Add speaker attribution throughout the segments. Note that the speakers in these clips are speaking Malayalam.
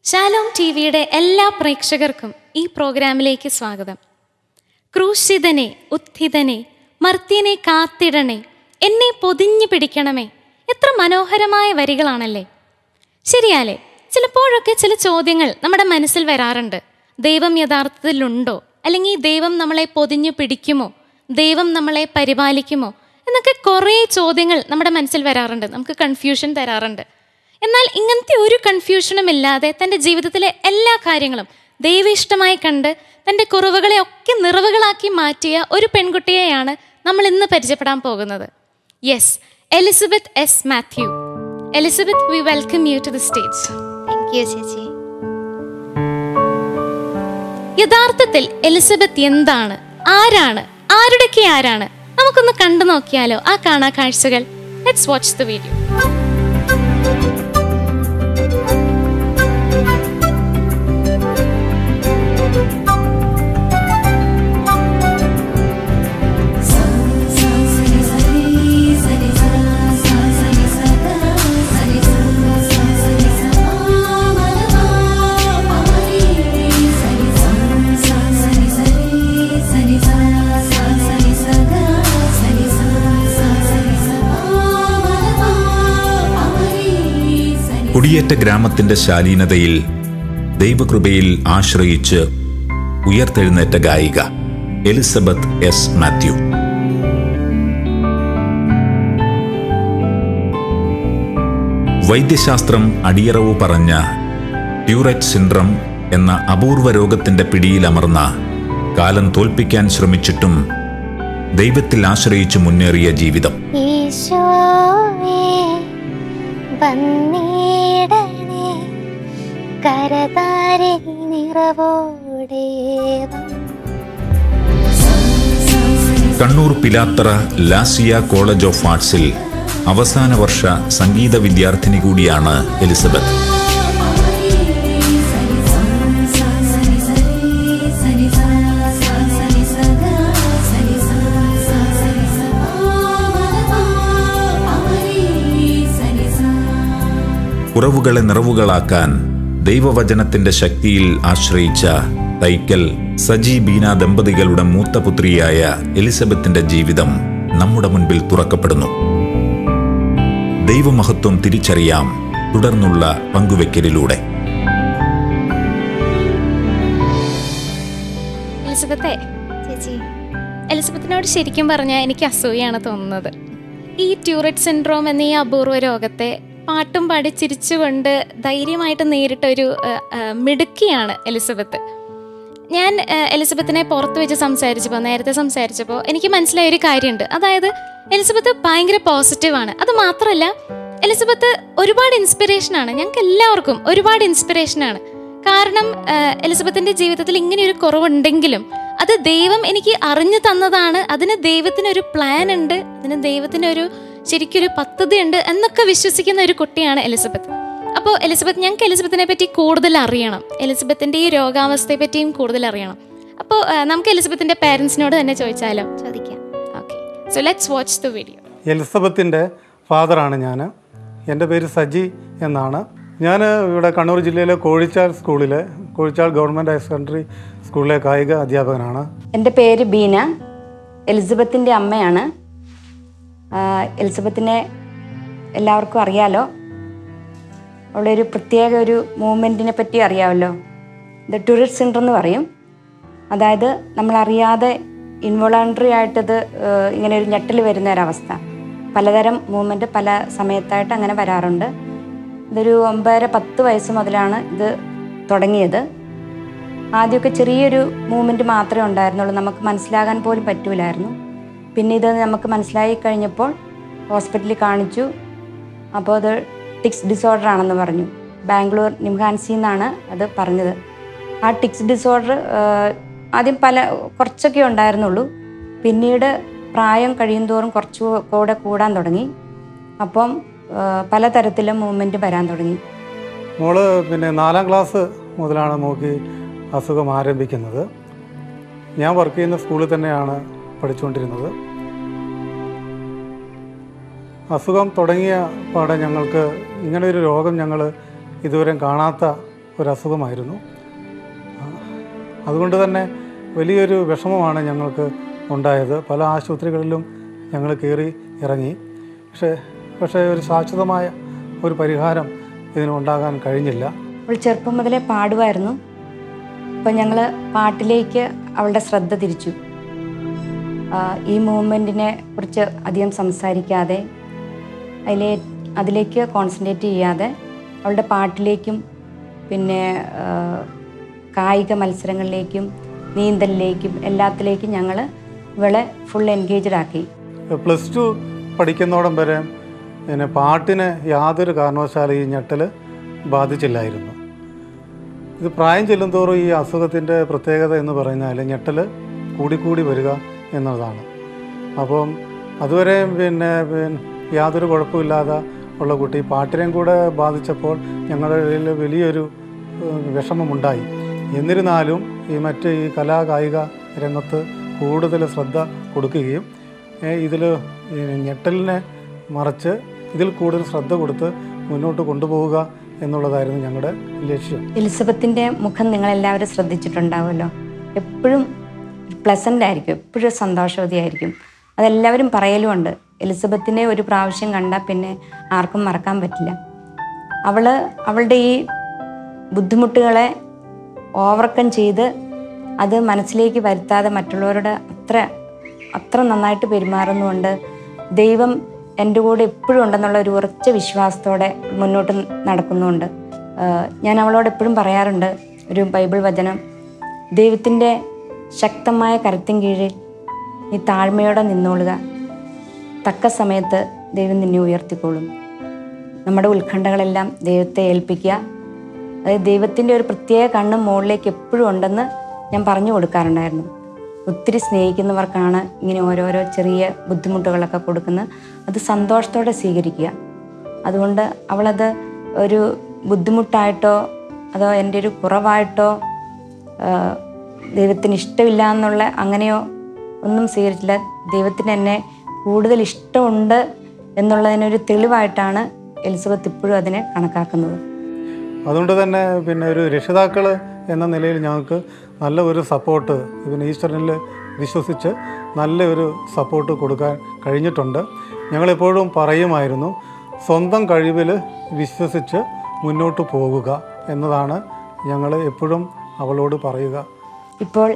Speaker 1: ഷാലോം ടി വിയുടെ എല്ലാ പ്രേക്ഷകർക്കും ഈ പ്രോഗ്രാമിലേക്ക് സ്വാഗതം ക്രൂശിതനെ ഉത്ഥിതനെ മർത്യനെ കാത്തിടണേ എന്നെ പൊതിഞ്ഞു പിടിക്കണമേ എത്ര മനോഹരമായ വരികളാണല്ലേ ശരിയാലേ ചിലപ്പോഴൊക്കെ ചില ചോദ്യങ്ങൾ നമ്മുടെ മനസ്സിൽ വരാറുണ്ട് ദൈവം യഥാർത്ഥത്തിലുണ്ടോ അല്ലെങ്കിൽ ദൈവം നമ്മളെ പൊതിഞ്ഞു പിടിക്കുമോ ദൈവം നമ്മളെ പരിപാലിക്കുമോ എന്നൊക്കെ കുറേ ചോദ്യങ്ങൾ നമ്മുടെ മനസ്സിൽ വരാറുണ്ട് നമുക്ക് കൺഫ്യൂഷൻ തരാറുണ്ട് എന്നാൽ ഇങ്ങനത്തെ ഒരു കൺഫ്യൂഷനും ഇല്ലാതെ തൻ്റെ ജീവിതത്തിലെ എല്ലാ കാര്യങ്ങളും ദൈവിഷ്ടമായി കണ്ട് തൻ്റെ കുറവുകളെ ഒക്കെ നിറവുകളാക്കി മാറ്റിയ ഒരു പെൺകുട്ടിയെയാണ് നമ്മൾ ഇന്ന് പരിചയപ്പെടാൻ പോകുന്നത് yes Elizabeth S Mathew Elizabeth V welcome you to the stage
Speaker 2: thank you ചേച്ചി
Speaker 1: യഥാർത്ഥത്തിൽ എലിസബത്ത് എന്താണ് ആരാണ് ആരുടെയൊക്കെ ആരാണ് നമുക്കൊന്ന് കണ്ടു നോക്കിയാലോ ആ കാണാ കാഴ്ചകൾ ലെറ്റ്സ് വാച്ച് ദ വീഡിയോ
Speaker 3: കുടിയേറ്റ ഗ്രാമത്തിന്റെ ശാലീനതയിൽ ദൈവകൃപയിൽ ആശ്രയിച്ച് ഉയർത്തെഴുന്നേറ്റ ഗായിക എലിസബത്ത് എസ് മാത്യു വൈദ്യശാസ്ത്രം അടിയറവ് പറഞ്ഞ ട്യൂററ്റ് സിൻഡ്രം എന്ന അപൂർവ രോഗത്തിന്റെ പിടിയിലമർന്ന കാലം തോൽപ്പിക്കാൻ ശ്രമിച്ചിട്ടും ദൈവത്തിൽ ആശ്രയിച്ച് മുന്നേറിയ ജീവിതം
Speaker 2: ഈശോവേ വന്നിടണേ കരതാരി നിറവോടെ
Speaker 3: കണ്ണൂർ പിലാത്തറ ലാസിയ കോളേജ് ഓഫ് ആർട്സിൽ അവസാന വർഷ സംഗീത വിദ്യാർത്ഥിനി കൂടിയാണ് എലിസബത്ത് കുറവുകളെ നിറവുകളാക്കാൻ ദൈവവചനത്തിന്റെ ശക്തിയിൽ ആശ്രയിച്ച തൈക്കൽ സജി ബീന ദമ്പതികളുടെ മൂത്ത പുത്രിയായ എലിസബത്തിന്റെ ജീവിതം നമ്മുടെ മുൻപിൽ തുറക്കപ്പെടുന്നു ദൈവമഹത്വം തിരിച്ചറിയാം തുടർന്നുള്ള പങ്കുവെക്കലിലൂടെ
Speaker 1: എലിസബത്തെ
Speaker 2: ചേച്ചി
Speaker 1: എലിസബത്തിനോട് ശരിക്കും പറഞ്ഞാൽ എനിക്ക് അസൂയാണ് തോന്നുന്നത് ഈ ട്യൂററ്റ് സിൻഡ്രോം എന്ന ഈ അപൂർവ രോഗത്തെ പാട്ടും പാടി ചിരിച്ചുകൊണ്ട് ധൈര്യമായിട്ട് നേരിട്ട ഒരു ഏഹ്, ഏഹ്, മിടുക്കിയാണ് എലിസബത്ത് ഞാൻ ഏഹ്, എലിസബത്തിനെ പുറത്ത് വെച്ച് സംസാരിച്ചപ്പോൾ നേരത്തെ സംസാരിച്ചപ്പോൾ എനിക്ക് മനസ്സിലായ ഒരു കാര്യമുണ്ട് അതായത് എലിസബത്ത് ഭയങ്കര പോസിറ്റീവാണ് അത് മാത്രമല്ല എലിസബത്ത് ഒരുപാട് ഇൻസ്പിറേഷനാണ് ഞങ്ങൾക്ക് എല്ലാവർക്കും ഒരുപാട് ഇൻസ്പിറേഷനാണ് കാരണം ഏഹ്, എലിസബത്തിന്റെ ജീവിതത്തിൽ ഇങ്ങനെ ഒരു കുറവുണ്ടെങ്കിലും അത് ദൈവം എനിക്ക് അറിഞ്ഞു തന്നതാണ് അതിന് ദൈവത്തിനൊരു പ്ലാൻ ഉണ്ട് അതിന് ദൈവത്തിനൊരു ശരിക്കൊരു പദ്ധതി ഉണ്ട് എന്നൊക്കെ വിശ്വസിക്കുന്ന ഒരു കുട്ടിയാണ് എലിസബത്ത് അപ്പോൾ എലിസബത്ത് ഞങ്ങൾക്ക് എലിസബത്തിനെ പറ്റി കൂടുതൽ അറിയണം എലിസബത്തിന്റെ ഈ രോഗാവസ്ഥയെ പറ്റിയും കൂടുതൽ അറിയണം അപ്പോൾ നമുക്ക് എലിസബത്തിന്റെ പാരൻസിനോട് തന്നെ ചോദിച്ചാലോ
Speaker 2: ചോദിക്കാം
Speaker 1: okay so let's watch the video
Speaker 4: എലിസബത്തിൻ്റെ ഫാദറാണ് ഞാൻ എൻ്റെ പേര് സജി എന്നാണ് ഞാൻ ഇവിടെ കണ്ണൂർ ജില്ലയിലെ കോഴിച്ചാൽ സ്കൂളിലെ കോഴിച്ചാൽ ഗവൺമെൻറ് ഹയർ സെക്കൻഡറി സ്കൂളിലെ കായിക അധ്യാപകനാണ്
Speaker 5: എൻ്റെ പേര് ബീന എലിസബത്തിൻ്റെ അമ്മയാണ് ആ, എലിസബത്തിനെ എല്ലാവർക്കും അറിയാലോ അവളൊരു പ്രത്യേക ഒരു മൂവ്മെൻറ്റിനെ പറ്റി അറിയാമല്ലോ ഇത് ടൂറിസ്റ്റ് സിൻഡ്രം എന്ന് പറയും അതായത് നമ്മളറിയാതെ ഇൻവോളണ്ടറി ആയിട്ടത് ഏഹ്, ഇങ്ങനെ ഒരു ഞെട്ടൽ വരുന്ന ഒരവസ്ഥ പലതരം മൂവ്മെൻറ്റ് പല സമയത്തായിട്ട് അങ്ങനെ വരാറുണ്ട് ഇതൊരു ഒമ്പതര പത്ത് വയസ്സ് മുതലാണ് ഇത് തുടങ്ങിയത് ആദ്യമൊക്കെ ചെറിയൊരു മൂവ്മെൻറ്റ് മാത്രമേ ഉണ്ടായിരുന്നുള്ളൂ നമുക്ക് മനസ്സിലാകാൻ പോലും പറ്റൂലായിരുന്നു പിന്നെ ഇത് നമുക്ക് മനസ്സിലായി കഴിഞ്ഞപ്പോൾ ഹോസ്പിറ്റലിൽ കാണിച്ചു അപ്പോൾ അത് ടിക്സ് ഡിസോർഡർ ആണെന്ന് പറഞ്ഞു ബാംഗ്ലൂർ നിംഹാൻസി എന്നാണ് അത് പറഞ്ഞത് ആ ടിക്സ് ഡിസോർഡർ ആദ്യം പല കുറച്ചൊക്കെ ഉണ്ടായിരുന്നുള്ളൂ പിന്നീട് പ്രായം കഴിയുന്തോറും കുറച്ചു കൂടെ കൂടാൻ തുടങ്ങി അപ്പം ആ, പലതരത്തിലും മൂവ്മെൻറ്റ് വരാൻ തുടങ്ങി
Speaker 4: മോള് പിന്നെ നാലാം ക്ലാസ് മുതലാണ് മോക്ക് ഈ അസുഖം ആരംഭിക്കുന്നത് ഞാൻ വർക്ക് ചെയ്യുന്ന സ്കൂളിൽ തന്നെയാണ് പഠിച്ചുകൊണ്ടിരുന്നത് അസുഖം തുടങ്ങിയ പാടെ ഞങ്ങൾക്ക് ഇങ്ങനെ ഒരു രോഗം ഞങ്ങൾ ഇതുവരെ കാണാത്ത ഒരു അസുഖമായിരുന്നു ആ, അതുകൊണ്ട് തന്നെ വലിയൊരു വിഷമമാണ് ഞങ്ങൾക്ക് ഉണ്ടായത് പല ആശുപത്രികളിലും ഞങ്ങൾ കയറി ഇറങ്ങി പക്ഷേ പക്ഷേ ഒരു ശാശ്വതമായ ഒരു പരിഹാരം ഇതിനുണ്ടാകാൻ കഴിഞ്ഞില്ല
Speaker 5: അവൾ ചെറുപ്പം മുതലേ പാടുമായിരുന്നു അപ്പം ഞങ്ങൾ പാട്ടിലേക്ക് അവളുടെ ശ്രദ്ധ തിരിച്ചു ആ, ഈ മൂവ്മെൻറ്റിനെ കുറിച്ച് അധികം സംസാരിക്കാതെ അതിലെ അതിലേക്ക് കോൺസെൻട്രേറ്റ് ചെയ്യാതെ അവളുടെ പാട്ടിലേക്കും പിന്നെ ആ, കായിക മത്സരങ്ങളിലേക്കും നീന്തലിലേക്കും എല്ലാത്തിലേക്കും ഞങ്ങൾ ഇവളെ ഫുൾ എൻഗേജ്ഡ് ആക്കി
Speaker 4: പ്ലസ് ടു പഠിക്കുന്നോടം വരെ പിന്നെ പാട്ടിന് യാതൊരു കാരണവശാലും ഈ ഞെട്ടൽ ബാധിച്ചില്ലായിരുന്നു ഇത് പ്രായം ചെല്ലുന്തോറും ഈ അസുഖത്തിൻ്റെ പ്രത്യേകത എന്ന് പറഞ്ഞാൽ ഞെട്ടൽ കൂടിക്കൂടി വരിക എന്നുള്ളതാണ് അപ്പം അതുവരെ പിന്നെ പിന്നെ യാതൊരു കുഴപ്പമില്ലാതെ ഉള്ള കുട്ടി പാട്ടിനെയും കൂടെ ബാധിച്ചപ്പോൾ ഞങ്ങളുടെ ഇടയിൽ വലിയൊരു ഏഹ്, വിഷമമുണ്ടായി എന്നിരുന്നാലും ഈ മറ്റ് ഈ കലാ കായിക രംഗത്ത് കൂടുതൽ ശ്രദ്ധ കൊടുക്കുകയും ഇതിൽ ഞെട്ടലിനെ മറിച്ച് ഇതിൽ കൂടുതൽ ശ്രദ്ധ കൊടുത്ത് മുന്നോട്ട് കൊണ്ടുപോവുക എന്നുള്ളതായിരുന്നു ഞങ്ങളുടെ ലക്ഷ്യം
Speaker 5: എലിസബത്തിൻ്റെ മുഖം നിങ്ങളെല്ലാവരും ശ്രദ്ധിച്ചിട്ടുണ്ടാവുമല്ലോ എപ്പോഴും പ്ലസൻ്റ് ആയിരിക്കും എപ്പോഴും സന്തോഷവതിയായിരിക്കും അതെല്ലാവരും പറയലുമുണ്ട് എലിസബത്തിനെ ഒരു പ്രാവശ്യം കണ്ടാൽ പിന്നെ ആർക്കും മറക്കാൻ പറ്റില്ല അവൾ അവളുടെ ഈ ബുദ്ധിമുട്ടുകളെ ഓവർകം ചെയ്ത് അത് മനസ്സിലേക്ക് വരുത്താതെ മറ്റുള്ളവരോട് അത്ര അത്ര നന്നായിട്ട് പെരുമാറുന്നുകൊണ്ട് ദൈവം എൻ്റെ കൂടെ എപ്പോഴും ഉണ്ടെന്നുള്ള ഒരു ഉറച്ച വിശ്വാസത്തോടെ മുന്നോട്ട് നടക്കുന്നുണ്ട് ആഹ് ഞാൻ അവളോട് എപ്പോഴും പറയാറുണ്ട് ഒരു ബൈബിൾ വചനം ദൈവത്തിൻ്റെ ശക്തമായ കരുത്തിൻ കീഴിൽ നീ താഴ്മയോടെ നിന്നോളുക തക്ക സമയത്ത് ദൈവം നിന്നെ ഉയർത്തിക്കോളും നമ്മുടെ ഉത്കണ്ഠകളെല്ലാം ദൈവത്തെ ഏൽപ്പിക്കുക അതായത് ദൈവത്തിൻ്റെ ഒരു പ്രത്യേക കണ്ണ് മുകളിലേക്ക് എപ്പോഴും ഉണ്ടെന്ന് ഞാൻ പറഞ്ഞു കൊടുക്കാറുണ്ടായിരുന്നു ഒത്തിരി സ്നേഹിക്കുന്നവർക്കാണ് ഇങ്ങനെ ഓരോരോ ചെറിയ ബുദ്ധിമുട്ടുകളൊക്കെ കൊടുക്കുന്നത് അത് സന്തോഷത്തോടെ സ്വീകരിക്കുക അതുകൊണ്ട് അവളത് ഒരു ബുദ്ധിമുട്ടായിട്ടോ അതോ എൻ്റെ ഒരു കുറവായിട്ടോ ആ, ദൈവത്തിന് ഇഷ്ടമില്ല എന്നുള്ള അങ്ങനെയോ ഒന്നും സ്വീകരിച്ചില്ല ദൈവത്തിന് എന്നെ കൂടുതൽ ഇഷ്ടമുണ്ട് എന്നുള്ളതിനൊരു തെളിവായിട്ടാണ് എലിസബത്ത് ഇപ്പോഴും അതിനെ കണക്കാക്കുന്നത്
Speaker 4: അതുകൊണ്ട് തന്നെ പിന്നെ ഒരു രക്ഷിതാക്കൾ എന്ന നിലയിൽ ഞങ്ങൾക്ക് നല്ല ഒരു സപ്പോർട്ട് പിന്നെ ഈശ്വരനിൽ വിശ്വസിച്ച് നല്ല ഒരു സപ്പോർട്ട് കൊടുക്കാൻ കഴിഞ്ഞിട്ടുണ്ട് ഞങ്ങളെപ്പോഴും പറയുമായിരുന്നു സ്വന്തം കഴിവിൽ വിശ്വസിച്ച് മുന്നോട്ട് പോകുക എന്നതാണ് ഞങ്ങൾ എപ്പോഴും അവളോട് പറയുക
Speaker 5: ഇപ്പോൾ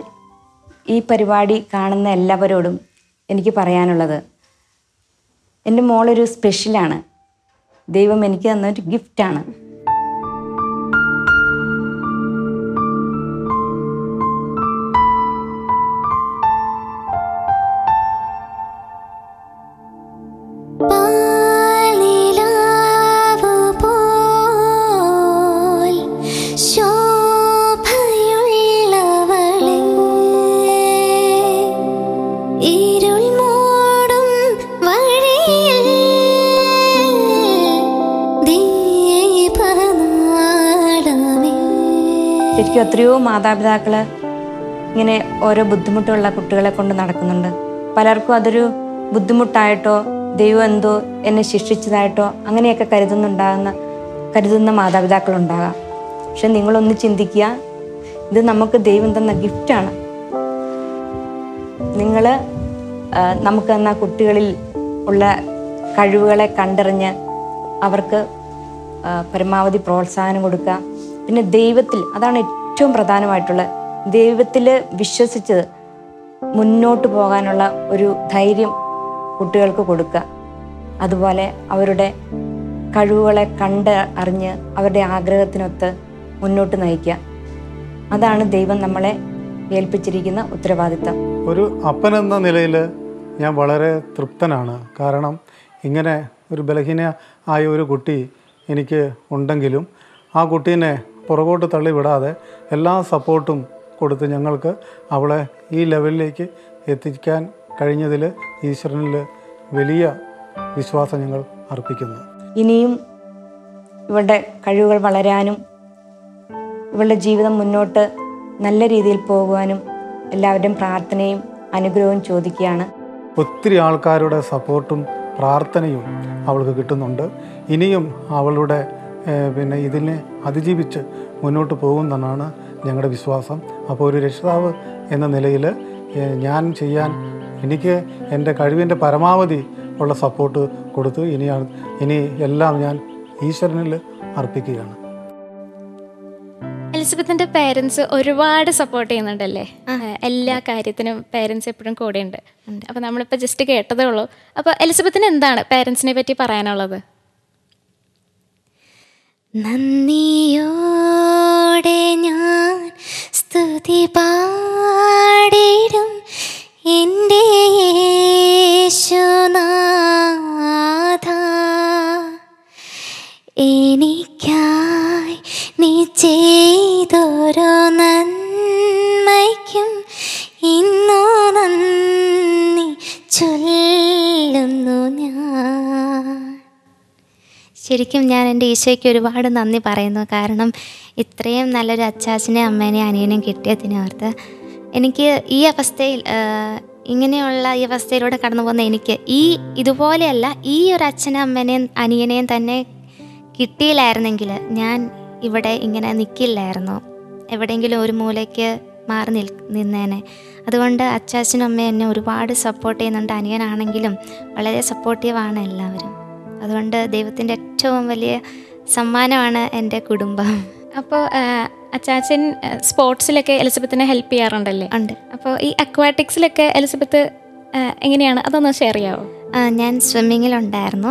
Speaker 5: ഈ പരിപാടി കാണുന്ന എല്ലാവരോടും എനിക്ക് പറയാനുള്ളത് എൻ്റെ മോളൊരു സ്പെഷ്യലാണ് ദൈവം എനിക്ക് തന്നൊരു ഗിഫ്റ്റാണ്
Speaker 2: പാലിലാവു പോൽ ശോഭയുള്ളവളെ ഇരുൾ മൂടും വഴിയിൽ ദീപനാളമേ
Speaker 5: ശരിക്കും എത്രയോ മാതാപിതാക്കൾ ഇങ്ങനെ ഓരോ ബുദ്ധിമുട്ടുള്ള കുട്ടികളെ കൊണ്ട് നടക്കുന്നുണ്ട് പലർക്കും അതൊരു ബുദ്ധിമുട്ടായിട്ടോ ദൈവം എന്തോ എന്നെ ശിക്ഷിച്ചതായിട്ടോ അങ്ങനെയൊക്കെ കരുതുന്നുണ്ടാകുന്ന കരുതുന്ന മാതാപിതാക്കളുണ്ടാകാം പക്ഷെ നിങ്ങളൊന്ന് ചിന്തിക്കുക ഇത് നമുക്ക് ദൈവം തന്ന ഗിഫ്റ്റാണ് നിങ്ങൾ നമുക്ക് തന്ന കുട്ടികളിൽ ഉള്ള കഴിവുകളെ കണ്ടറിഞ്ഞ് അവർക്ക് ആ, പരമാവധി പ്രോത്സാഹനം കൊടുക്കുക പിന്നെ ദൈവത്തിൽ അതാണ് ഏറ്റവും പ്രധാനമായിട്ടുള്ള ദൈവത്തിൽ വിശ്വസിച്ച് മുന്നോട്ട് പോകാനുള്ള ഒരു ധൈര്യം കുട്ടികൾക്ക് കൊടുക്കുക അതുപോലെ അവരുടെ കഴിവുകളെ കണ്ട് അറിഞ്ഞ് അവരുടെ ആഗ്രഹത്തിനൊത്ത് മുന്നോട്ട് നയിക്കുക അതാണ് ദൈവം നമ്മളെ ഏൽപ്പിച്ചിരിക്കുന്ന ഉത്തരവാദിത്തം
Speaker 4: ഒരു അപ്പൻ എന്ന നിലയിൽ ഞാൻ വളരെ തൃപ്തനാണ് കാരണം ഇങ്ങനെ ഒരു ബലഹീന ആയ ഒരു കുട്ടി എനിക്ക് ഉണ്ടെങ്കിലും ആ കുട്ടീനെ പുറകോട്ട് തള്ളിവിടാതെ എല്ലാ സപ്പോർട്ടും കൊടുത്ത് ഞങ്ങൾക്ക് അവളെ ഈ ലെവലിലേക്ക് എത്തിക്കാൻ കഴിഞ്ഞതിൽ ഈശ്വരനിൽ വലിയ വിശ്വാസം ഞങ്ങൾ അർപ്പിക്കുന്നു
Speaker 5: ഇനിയും ഇവളുടെ കഴിവുകൾ വളരാനും ഇവളുടെ ജീവിതം മുന്നോട്ട് നല്ല രീതിയിൽ പോകുവാനും എല്ലാവരുടെയും പ്രാർത്ഥനയും അനുഗ്രഹവും ചോദിക്കുകയാണ്
Speaker 4: ഒത്തിരി ആൾക്കാരുടെ സപ്പോർട്ടും പ്രാർത്ഥനയും അവൾക്ക് കിട്ടുന്നുണ്ട് ഇനിയും അവളുടെ ഏഹ്, പിന്നെ ഇതിനെ അതിജീവിച്ച് മുന്നോട്ട് പോകുമെന്നാണ് ഞങ്ങളുടെ വിശ്വാസം അപ്പോൾ ഒരു രക്ഷിതാവ് എന്ന നിലയിൽ ഏഹ്, ഞാൻ ചെയ്യാൻ എനിക്ക് എൻ്റെ കഴിവിൻ്റെ പരമാവധി ഉള്ള സപ്പോർട്ട് കൊടുത്തു ഇനി ആ- ഇനി എല്ലാം ഞാൻ ഈശ്വരനിൽ അർപ്പിക്കുകയാണ്
Speaker 1: എലിസബത്തിന്റെ പേരൻസ് ഒരുപാട് സപ്പോർട്ട് ചെയ്യുന്നുണ്ടല്ലേ ഏഹ് എല്ലാ കാര്യത്തിനും പേരൻസ് എപ്പോഴും കൂടെയുണ്ട് അപ്പൊ നമ്മളിപ്പോ ജസ്റ്റ് കേട്ടതേ ഉള്ളൂ അപ്പൊ എലിസബത്തിന് എന്താണ് പേരൻസിനെ പറ്റി പറയാനുള്ളത്
Speaker 2: നന്ദിയോടെ ഞാൻ സ്തുതി പാടിടും എൻ്റെ യേശുനാഥ എനിക്കായി നീ ചെയ്തൊരു നന്മയ്ക്കും ഇന്നു നന്ദി ചൊല്ലുന്നു ഞാൻ ശരിക്കും ഞാൻ എൻ്റെ ഈശോയ്ക്ക് ഒരുപാട് നന്ദി പറയുന്നു കാരണം ഇത്രയും നല്ലൊരു അച്ചാച്ചനെ അമ്മേനെയും അനിയനെയും കിട്ടിയതിനെ ഓർത്ത് എനിക്ക് ഈ അവസ്ഥയിൽ ആ, ഇങ്ങനെയുള്ള ഈ അവസ്ഥയിലൂടെ കടന്നു പോകുന്ന എനിക്ക് ഈ ഇതുപോലെയല്ല ഈ ഒരു അച്ഛനും അമ്മേനെയും അനിയനെയും തന്നെ കിട്ടിയില്ലായിരുന്നെങ്കിൽ ഞാൻ ഇവിടെ ഇങ്ങനെ നിൽക്കില്ലായിരുന്നു എവിടെയെങ്കിലും ഒരു മൂലയ്ക്ക് മാറി നിൽ നിന്നേനെ അതുകൊണ്ട് അച്ചാച്ചനും അമ്മയും എന്നെ ഒരുപാട് സപ്പോർട്ട് ചെയ്യുന്നുണ്ട് അനിയനാണെങ്കിലും വളരെ സപ്പോർട്ടീവാണ് എല്ലാവരും അതുകൊണ്ട് ദൈവത്തിൻ്റെ ഏറ്റവും വലിയ സമ്മാനമാണ് എൻ്റെ കുടുംബം
Speaker 1: അപ്പോൾ അച്ചാച്ചൻ സ്പോർട്സിലൊക്കെ എലിസബത്തിനെ ഹെൽപ്പ് ചെയ്യാറുണ്ടല്ലേ
Speaker 2: ഉണ്ട്
Speaker 1: അപ്പോൾ ഈ അക്വാറ്റിക്സിലൊക്കെ എലിസബത്ത് ആ, എങ്ങനെയാണ് അതൊന്ന് ഷെയർ ചെയ്യാവോ
Speaker 2: ആ, ഞാൻ സ്വിമ്മിങ്ങിലുണ്ടായിരുന്നു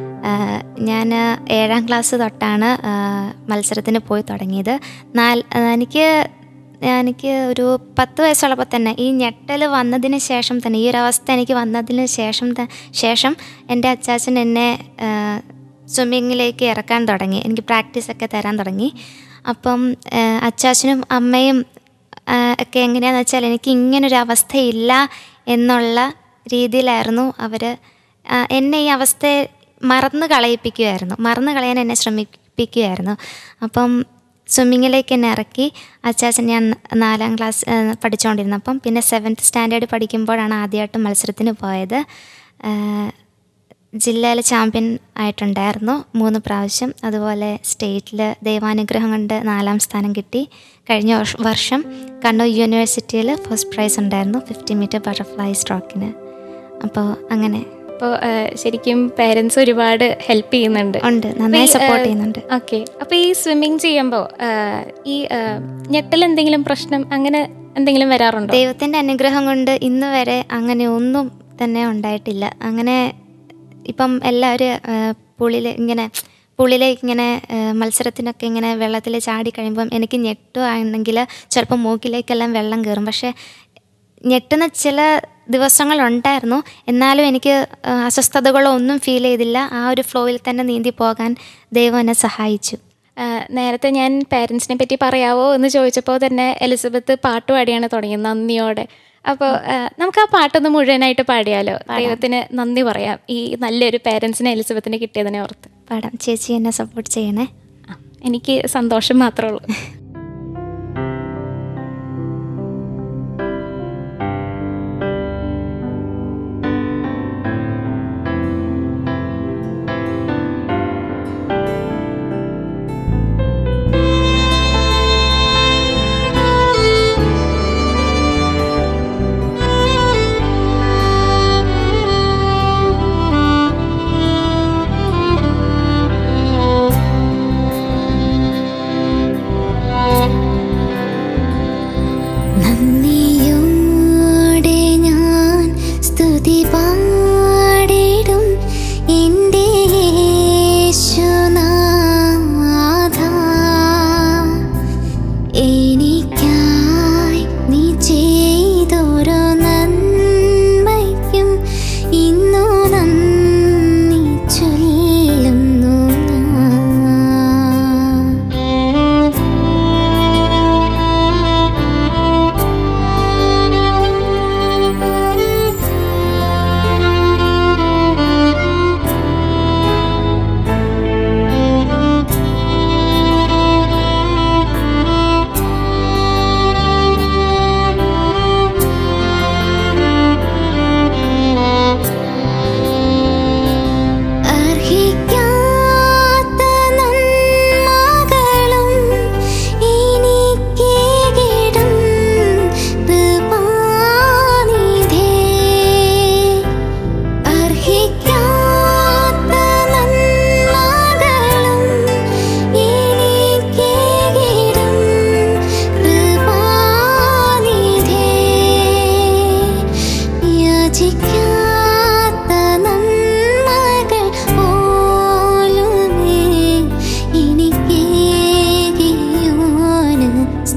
Speaker 2: ഞാൻ ഏഴാം ക്ലാസ് തൊട്ടാണ് ആ, മത്സരത്തിന് പോയി തുടങ്ങിയത് നാൽ ആ, എനിക്ക് എനിക്ക് ഒരു പത്ത് വയസ്സുള്ളപ്പോൾ തന്നെ ഈ ഞെട്ടൽ വന്നതിന് ശേഷം തന്നെ ഈ ഒരു അവസ്ഥ എനിക്ക് വന്നതിന് ശേഷം ത- ശേഷം എൻ്റെ അച്ചാച്ചൻ എന്നെ സ്വിമ്മിങ്ങിലേക്ക് ഇറക്കാൻ തുടങ്ങി എനിക്ക് പ്രാക്ടീസൊക്കെ തരാൻ തുടങ്ങി അപ്പം ആ, അച്ചാച്ചനും അമ്മയും ആ, ഒക്കെ എങ്ങനെയാന്ന് വെച്ചാൽ എനിക്ക് ഇങ്ങനൊരു അവസ്ഥയില്ല എന്നുള്ള രീതിയിലായിരുന്നു അവർ എന്നെ ഈ അവസ്ഥയെ മറന്നു കളയിപ്പിക്കുമായിരുന്നു മറന്നു കളയാൻ എന്നെ ശ്രമിപ്പിക്കുമായിരുന്നു അപ്പം സ്വിമ്മിങ്ങിലേക്ക് എന്നെ ഇറക്കി അച്ചാച്ചൻ ഞാൻ നാലാം ക്ലാസ് ആ, പഠിച്ചുകൊണ്ടിരുന്നപ്പം പിന്നെ സെവൻത്ത് സ്റ്റാൻഡേർഡ് പഠിക്കുമ്പോഴാണ് ആദ്യമായിട്ട് മത്സരത്തിന് പോയത് ആ, ജില്ലയിൽ ചാമ്പ്യൻ ആയിട്ടുണ്ടായിരുന്നു മൂന്ന് പ്രാവശ്യം അതുപോലെ സ്റ്റേറ്റിൽ ദൈവാനുഗ്രഹം കൊണ്ട് നാലാം സ്ഥാനം കിട്ടി കഴിഞ്ഞ വർഷ- വർഷം കണ്ണൂർ യൂണിവേഴ്സിറ്റിയിൽ ഫസ്റ്റ് പ്രൈസ് ഉണ്ടായിരുന്നു ഫിഫ്റ്റി മീറ്റർ ബട്ടർഫ്ലൈ സ്ട്രോക്കിന് അപ്പോൾ അങ്ങനെ
Speaker 1: അപ്പോൾ ശരിക്കും പേരൻസ് ഒരുപാട് ഹെൽപ്പ് ചെയ്യുന്നുണ്ട്
Speaker 2: ഉണ്ട് നന്നായി
Speaker 1: അപ്പൊ ഈ,
Speaker 2: സപ്പോർട്ട്
Speaker 1: ആ,
Speaker 2: ചെയ്യുന്നുണ്ട്
Speaker 1: ഓക്കെ അപ്പോൾ ഈ സ്വിമ്മിങ് ചെയ്യുമ്പോൾ ഈ ആ, ഞെട്ടൽ എന്തെങ്കിലും പ്രശ്നം അങ്ങനെ എന്തെങ്കിലും വരാറുണ്ടോ
Speaker 2: ദൈവത്തിൻ്റെ അനുഗ്രഹം കൊണ്ട് ഇന്ന് വരെ അങ്ങനെ ഒന്നും തന്നെ ഉണ്ടായിട്ടില്ല അങ്ങനെ ഇപ്പം എല്ലാവരും പുള്ളിൽ ഇങ്ങനെ പുള്ളിലേക്ക് ഇങ്ങനെ ആ, മത്സരത്തിനൊക്കെ ഇങ്ങനെ വെള്ളത്തിൽ ചാടി കഴിയുമ്പം എനിക്ക് ഞെട്ടുവാണെങ്കിൽ ചിലപ്പോൾ മൂക്കിലേക്കെല്ലാം വെള്ളം കയറും പക്ഷേ ഞെട്ടുന്ന ചില ദിവസങ്ങളുണ്ടായിരുന്നു എന്നാലും എനിക്ക് ആ, അസ്വസ്ഥതകളോ ഒന്നും ഫീൽ ചെയ്തില്ല ആ ഒരു ഫ്ലോയിൽ തന്നെ നീന്തി പോകാൻ ദൈവം എന്നെ സഹായിച്ചു
Speaker 1: ആ, നേരത്തെ ഞാൻ പേരൻസിനെ പറ്റി പറയാവോ എന്ന് ചോദിച്ചപ്പോൾ തന്നെ എലിസബത്ത് പാട്ട് പാടിയാണ് തുടങ്ങിയത് നന്ദിയോടെ അപ്പോൾ നമുക്ക് ആ പാട്ടൊന്ന് മുഴുവനായിട്ട് പാടിയാലോ ദൈവത്തിന് നന്ദി പറയാം ഈ നല്ലൊരു പേരൻസിനെ എലിസബത്തിന് കിട്ടിയതിനെ ഓർത്ത്
Speaker 2: പാടാം ചേച്ചി എന്നെ സപ്പോർട്ട് ചെയ്യണേ
Speaker 1: ആ, എനിക്ക് സന്തോഷം മാത്രമേ ഉള്ളൂ
Speaker 2: നന്ദിയോടെ ഞാൻ സ്തുതി പാടിടും എൻ്റെ യേശുനാഥ എനിക്കായി നീ ചെയ്തൊരു നന്മയ്ക്കും ഇന്നു നന്ദി ചൊല്ലുന്നു ഞാൻ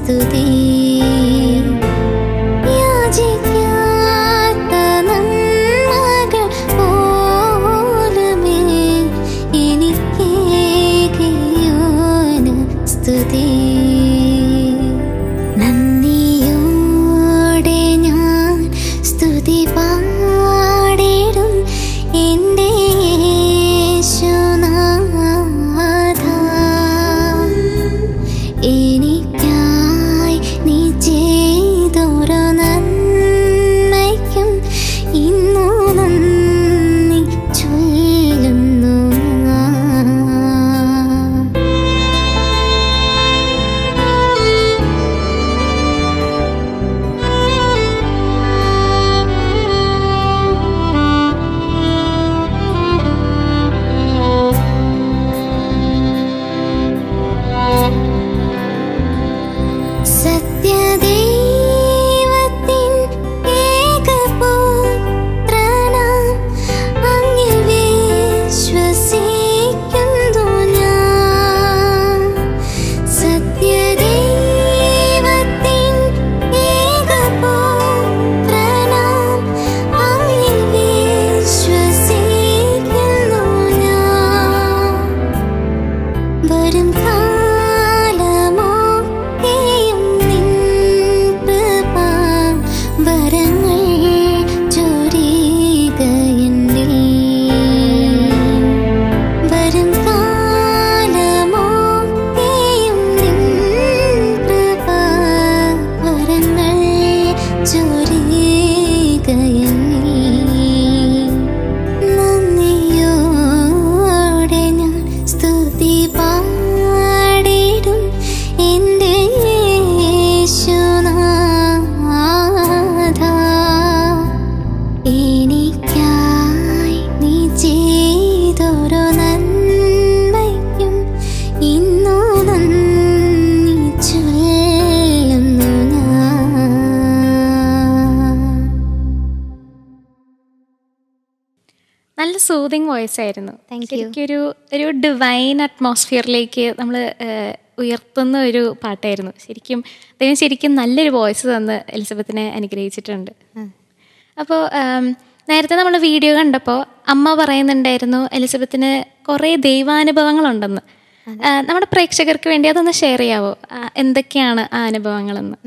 Speaker 2: സ്തുതി യാചിക്കാത്ത നന്മകൾ പോലുമേ എനിക്കേകിയോന് സ്തുതി നന്ദിയോടെ ഞാൻ സ്തുതി പാടിടും എൻ്റെ യേശുനാഥ എനിക്കായി നീ ചെയ്തൊരു നന്മയ്ക്കും ഇന്നു നന്ദി ചൊല്ലുന്നു ഞാൻ സത്യദൈവത്തിൻ ഏകപുത്രനാം അങ്ങിൽ വിശ്വസിക്കുന്നു ഞാൻ സത്യദൈവത്തിൻ ഏകപുത്രനാം അങ്ങിൽ വിശ്വസിക്കുന്നു ഞാൻ വരും കാലമൊക്കെയും നിൻ കൃപ വരങ്ങൾ ചൊരികയെന്നിൽ. വരും കാലമൊക്കെയും നിൻ കൃപ വരങ്ങൾ ചൊരികയെന്നിൽ. നന്ദിയോടെ ഞാൻ സ്തുതി പാടിടും എൻ്റെ യേശുനാഥ. എനിക്കായി നീ ചെയ്തൊരു നന്മയ്ക്കും ഇന്നു നന്ദി ചൊല്ലുന്നു ഞാൻ
Speaker 1: നല്ല സൂതിങ് വോയിസ് ആയിരുന്നു
Speaker 2: Thank you.
Speaker 1: ശരിക്കും ഒരു ഒരു ഡിവൈൻ അറ്റ്മോസ്ഫിയറിലേക്ക് നമ്മൾ ഉയർത്തുന്ന ഒരു പാട്ടായിരുന്നു ശരിക്കും ദൈവം ശരിക്കും നല്ലൊരു വോയിസ് തന്ന് എലിസബത്തിനെ അനുഗ്രഹിച്ചിട്ടുണ്ട് അപ്പോൾ നേരത്തെ നമ്മൾ വീഡിയോ കണ്ടപ്പോൾ അമ്മ പറയുന്നുണ്ടായിരുന്നു എലിസബത്തിന് കുറേ ദൈവാനുഭവങ്ങളുണ്ടെന്ന് ആ, നമ്മുടെ പ്രേക്ഷകർക്ക് വേണ്ടി അതൊന്ന് ഷെയർ ചെയ്യാവോ ആ, എന്തൊക്കെയാണ് ആ അനുഭവങ്ങളെന്ന്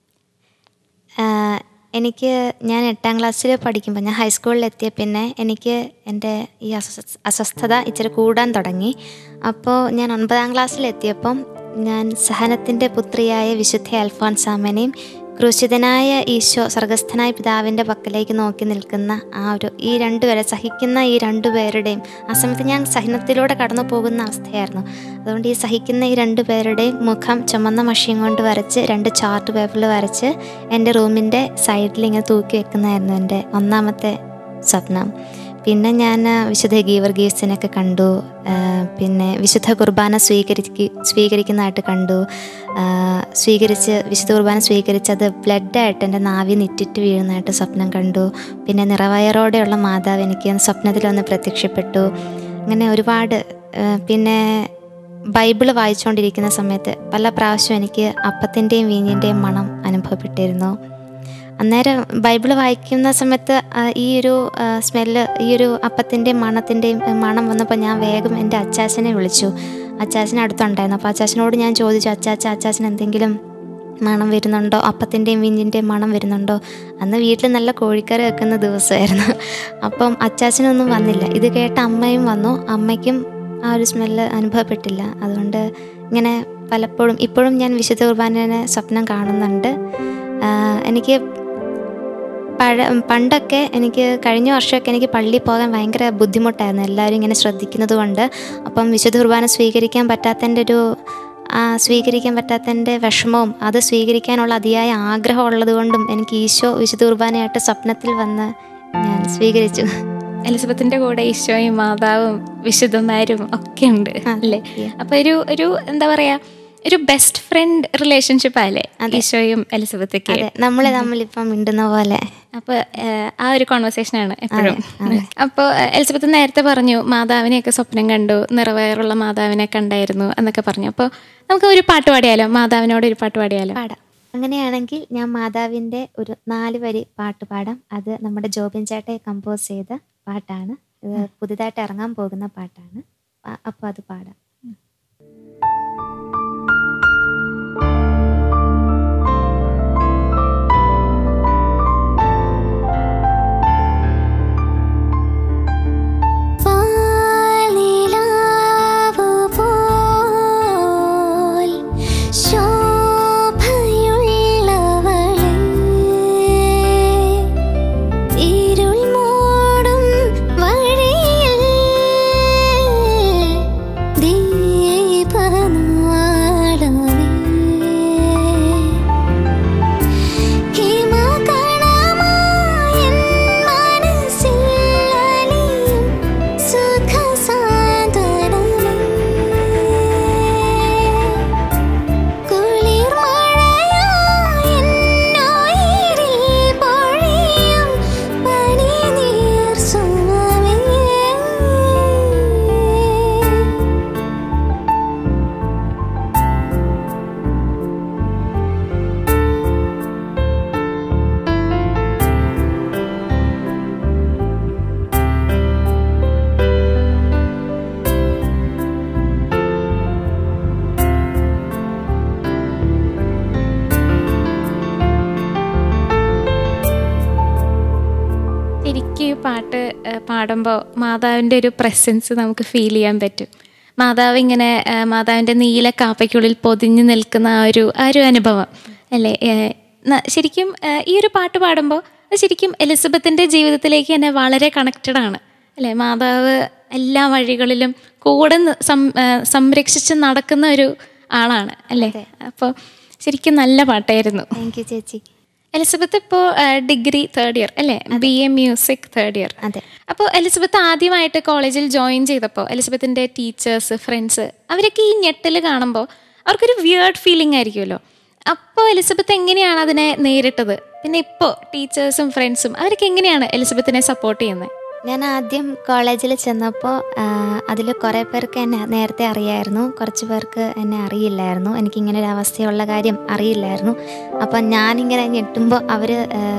Speaker 2: ആഹ് എനിക്ക് ഞാൻ എട്ടാം ക്ലാസ്സിൽ പഠിക്കുമ്പോൾ ഞാൻ ഹൈസ്കൂളിൽ എത്തിയ പിന്നെ എനിക്ക് എൻ്റെ ഈ അസ്വസ്ഥ അസ്വസ്ഥത ഇച്ചിരി കൂടാൻ തുടങ്ങി അപ്പോൾ ഞാൻ ഒൻപതാം ക്ലാസ്സിലെത്തിയപ്പം ഞാൻ സഹനത്തിൻ്റെ പുത്രിയായ വിശുദ്ധ അൽഫോൻസാമനെയും ക്രൂശിതനായ ഈശോ സ്വർഗസ്ഥനായ പിതാവിൻ്റെ പക്കലേക്ക് നോക്കി നിൽക്കുന്ന ആ ഒരു ഈ രണ്ടുപേരെ സഹിക്കുന്ന ഈ രണ്ടുപേരുടെയും ആ സമയത്ത് ഞാൻ സഹനത്തിലൂടെ കടന്നു പോകുന്ന അവസ്ഥയായിരുന്നു അതുകൊണ്ട് ഈ സഹിക്കുന്ന ഈ രണ്ടുപേരുടെയും മുഖം ചുമന്ന മഷിയും കൊണ്ട് വരച്ച് രണ്ട് ചാർട്ട് പേപ്പറിൽ വരച്ച് എൻ്റെ റൂമിൻ്റെ സൈഡിൽ ഇങ്ങനെ തൂക്കി വെക്കുന്നതായിരുന്നു എൻ്റെ ഒന്നാമത്തെ സ്വപ്നം പിന്നെ ഞാൻ വിശുദ്ധ ഗീവർഗീവ്സിനൊക്കെ കണ്ടു ആ, പിന്നെ വിശുദ്ധ കുർബാന സ്വീകരിക്ക് സ്വീകരിക്കുന്നതായിട്ട് കണ്ടു ആ, സ്വീകരിച്ച് വിശുദ്ധ കുർബാന സ്വീകരിച്ചത് ബ്ലഡായിട്ട് എൻ്റെ നാവി നിറ്റിട്ട് വീഴുന്നതായിട്ട് സ്വപ്നം കണ്ടു പിന്നെ നിറവയറോടെയുള്ള മാതാവ് എനിക്ക് സ്വപ്നത്തിലൊന്ന് പ്രത്യക്ഷപ്പെട്ടു അങ്ങനെ ഒരുപാട് ആ, പിന്നെ ബൈബിള് വായിച്ചുകൊണ്ടിരിക്കുന്ന സമയത്ത് പല പ്രാവശ്യം എനിക്ക് അപ്പത്തിൻ്റെയും വീഞ്ഞിൻ്റെയും മണം അനുഭവപ്പെട്ടിരുന്നു അന്നേരം ബൈബിള് വായിക്കുന്ന സമയത്ത് ആ, ഈ ഒരു ആ, സ്മെല്ല് ഈ ഒരു അപ്പത്തിൻ്റെയും മണത്തിൻ്റെയും ആ, മണം വന്നപ്പോൾ ഞാൻ വേഗം എൻ്റെ അച്ചാച്ചനെ വിളിച്ചു അച്ചാച്ചൻ അടുത്തുണ്ടായിരുന്നു അപ്പോൾ അച്ചാച്ചനോട് ഞാൻ ചോദിച്ചു അച്ചാച്ച അച്ചാച്ചൻ എന്തെങ്കിലും മണം വരുന്നുണ്ടോ അപ്പത്തിൻ്റെയും വീഞ്ഞിൻ്റെയും മണം വരുന്നുണ്ടോ അന്ന് വീട്ടിൽ നല്ല കോഴിക്കറി വെക്കുന്ന ദിവസമായിരുന്നു അപ്പം അച്ചാച്ചനൊന്നും വന്നില്ല ഇത് കേട്ട അമ്മയും വന്നു അമ്മയ്ക്കും ആ ഒരു സ്മെല്ല് അനുഭവപ്പെട്ടില്ല അതുകൊണ്ട് ഇങ്ങനെ പലപ്പോഴും ഇപ്പോഴും ഞാൻ വിശുദ്ധ കുർബാനനെ സ്വപ്നം കാണുന്നുണ്ട് ആ, എനിക്ക് പഴ പണ്ടൊക്കെ എനിക്ക് കഴിഞ്ഞ വർഷമൊക്കെ എനിക്ക് പള്ളിയിൽ പോകാൻ ഭയങ്കര ബുദ്ധിമുട്ടായിരുന്നു എല്ലാവരും ഇങ്ങനെ ശ്രദ്ധിക്കുന്നത് കൊണ്ട് അപ്പം വിശുദ്ധ കുർബാന സ്വീകരിക്കാൻ പറ്റാത്തതിൻ്റെ ഒരു ആ, സ്വീകരിക്കാൻ പറ്റാത്തതിൻ്റെ വിഷമവും അത് സ്വീകരിക്കാനുള്ള അതിയായ ആഗ്രഹം ഉള്ളത് കൊണ്ടും എനിക്ക് ഈശോ വിശുദ്ധ കുർബാനയായിട്ട് സ്വപ്നത്തിൽ വന്ന് ഞാൻ സ്വീകരിച്ചു
Speaker 1: എലിസബത്തിന്റെ കൂടെ ഈശോയും മാതാവും വിശുദ്ധന്മാരും ഒക്കെ ഉണ്ട്
Speaker 2: ആ,
Speaker 1: അല്ലേ
Speaker 2: yeah.
Speaker 1: അപ്പൊ ഒരു ഒരു എന്താ പറയാ ഒരു ബെസ്റ്റ് ഫ്രണ്ട് റിലേഷൻഷിപ്പ് ആല്ലേ ഈശോയും എലിസബത്തൊക്കെ
Speaker 2: അതെ നമ്മൾ നമ്മളിപ്പം മിണ്ടുന്ന പോലെ
Speaker 1: അപ്പോൾ ആ ഒരു കോൺവെർസേഷൻ ആണ് എപ്പോഴും അപ്പോൾ എലിസബത്ത് നേരത്തെ പറഞ്ഞു മാതാവിനെയൊക്കെ സ്വപ്നം കണ്ടു നിറവേറുള്ള മാതാവിനെ കണ്ടായിരുന്നു എന്നൊക്കെ പറഞ്ഞു അപ്പോൾ നമുക്ക് ഒരു പാട്ട് പാടിയാലോ മാതാവിനോട് ഒരു പാട്ട് പാടിയാലോ
Speaker 2: പാടാം അങ്ങനെയാണെങ്കിൽ ഞാൻ മാതാവിൻ്റെ ഒരു നാല് വരി പാട്ട് പാടാം അത് നമ്മുടെ ജോബിൻ ചേട്ടയെ കമ്പോസ് ചെയ്ത പാട്ടാണ് ഇത് പുതുതായിട്ട് ഇറങ്ങാൻ പോകുന്ന പാട്ടാണ് അപ്പോൾ അത് പാടാം
Speaker 1: ശരിക്കും ഈ പാട്ട് പാടുമ്പോൾ മാതാവിൻ്റെ ഒരു പ്രസൻസ് നമുക്ക് ഫീൽ ചെയ്യാൻ പറ്റും മാതാവ് ഇങ്ങനെ ആ, മാതാവിൻ്റെ നീല കാപ്പയ്ക്കുള്ളിൽ പൊതിഞ്ഞു നിൽക്കുന്ന ആ ഒരു ആ ഒരു അനുഭവം അല്ലേ ഏ, ന- ശരിക്കും ആ, ഈ ഒരു പാട്ട് പാടുമ്പോൾ അത് ശരിക്കും എലിസബത്തിൻ്റെ ജീവിതത്തിലേക്ക് തന്നെ വളരെ കണക്റ്റഡ് ആണ് അല്ലേ മാതാവ് എല്ലാ വഴികളിലും കൂടെ നി- സം- ആ, സംരക്ഷിച്ച് നടക്കുന്ന ഒരു ആളാണ് അല്ലേ അപ്പോൾ ശരിക്കും നല്ല പാട്ടായിരുന്നു
Speaker 2: താങ്ക് യു ചേച്ചി
Speaker 1: എലിസബത്ത് ഇപ്പോൾ ഡിഗ്രി തേർഡ് ഇയർ അല്ലേ B A music third year
Speaker 2: അതെ.
Speaker 1: അപ്പോൾ എലിസബത്ത് ആദ്യമായിട്ട് കോളേജിൽ ജോയിൻ ചെയ്തപ്പോൾ എലിസബത്തിൻ്റെ ടീച്ചേഴ്സ് ഫ്രണ്ട്സ് അവരൊക്കെ ഈ ഞെട്ടൽ കാണുമ്പോൾ അവർക്കൊരു വിയേർഡ് ഫീലിംഗ് ആയിരിക്കുമല്ലോ അപ്പോൾ എലിസബത്ത് എങ്ങനെയാണ് അതിനെ നേരിട്ടത് പിന്നെ ഇപ്പോൾ ടീച്ചേഴ്സും ഫ്രണ്ട്സും അവരൊക്കെ എങ്ങനെയാണ് എലിസബത്തിനെ സപ്പോർട്ട് ചെയ്യുന്നത്
Speaker 2: ഞാൻ ആദ്യം കോളേജിൽ ചെന്നപ്പോൾ അതിൽ കുറേ പേർക്ക് എന്നെ നേരത്തെ അറിയായിരുന്നു കുറച്ച് പേർക്ക് എന്നെ അറിയില്ലായിരുന്നു എനിക്കിങ്ങനെ ഒരു അവസ്ഥയുള്ള കാര്യം അറിയില്ലായിരുന്നു അപ്പം ഞാനിങ്ങനെ ഞെട്ടുമ്പോൾ അവർ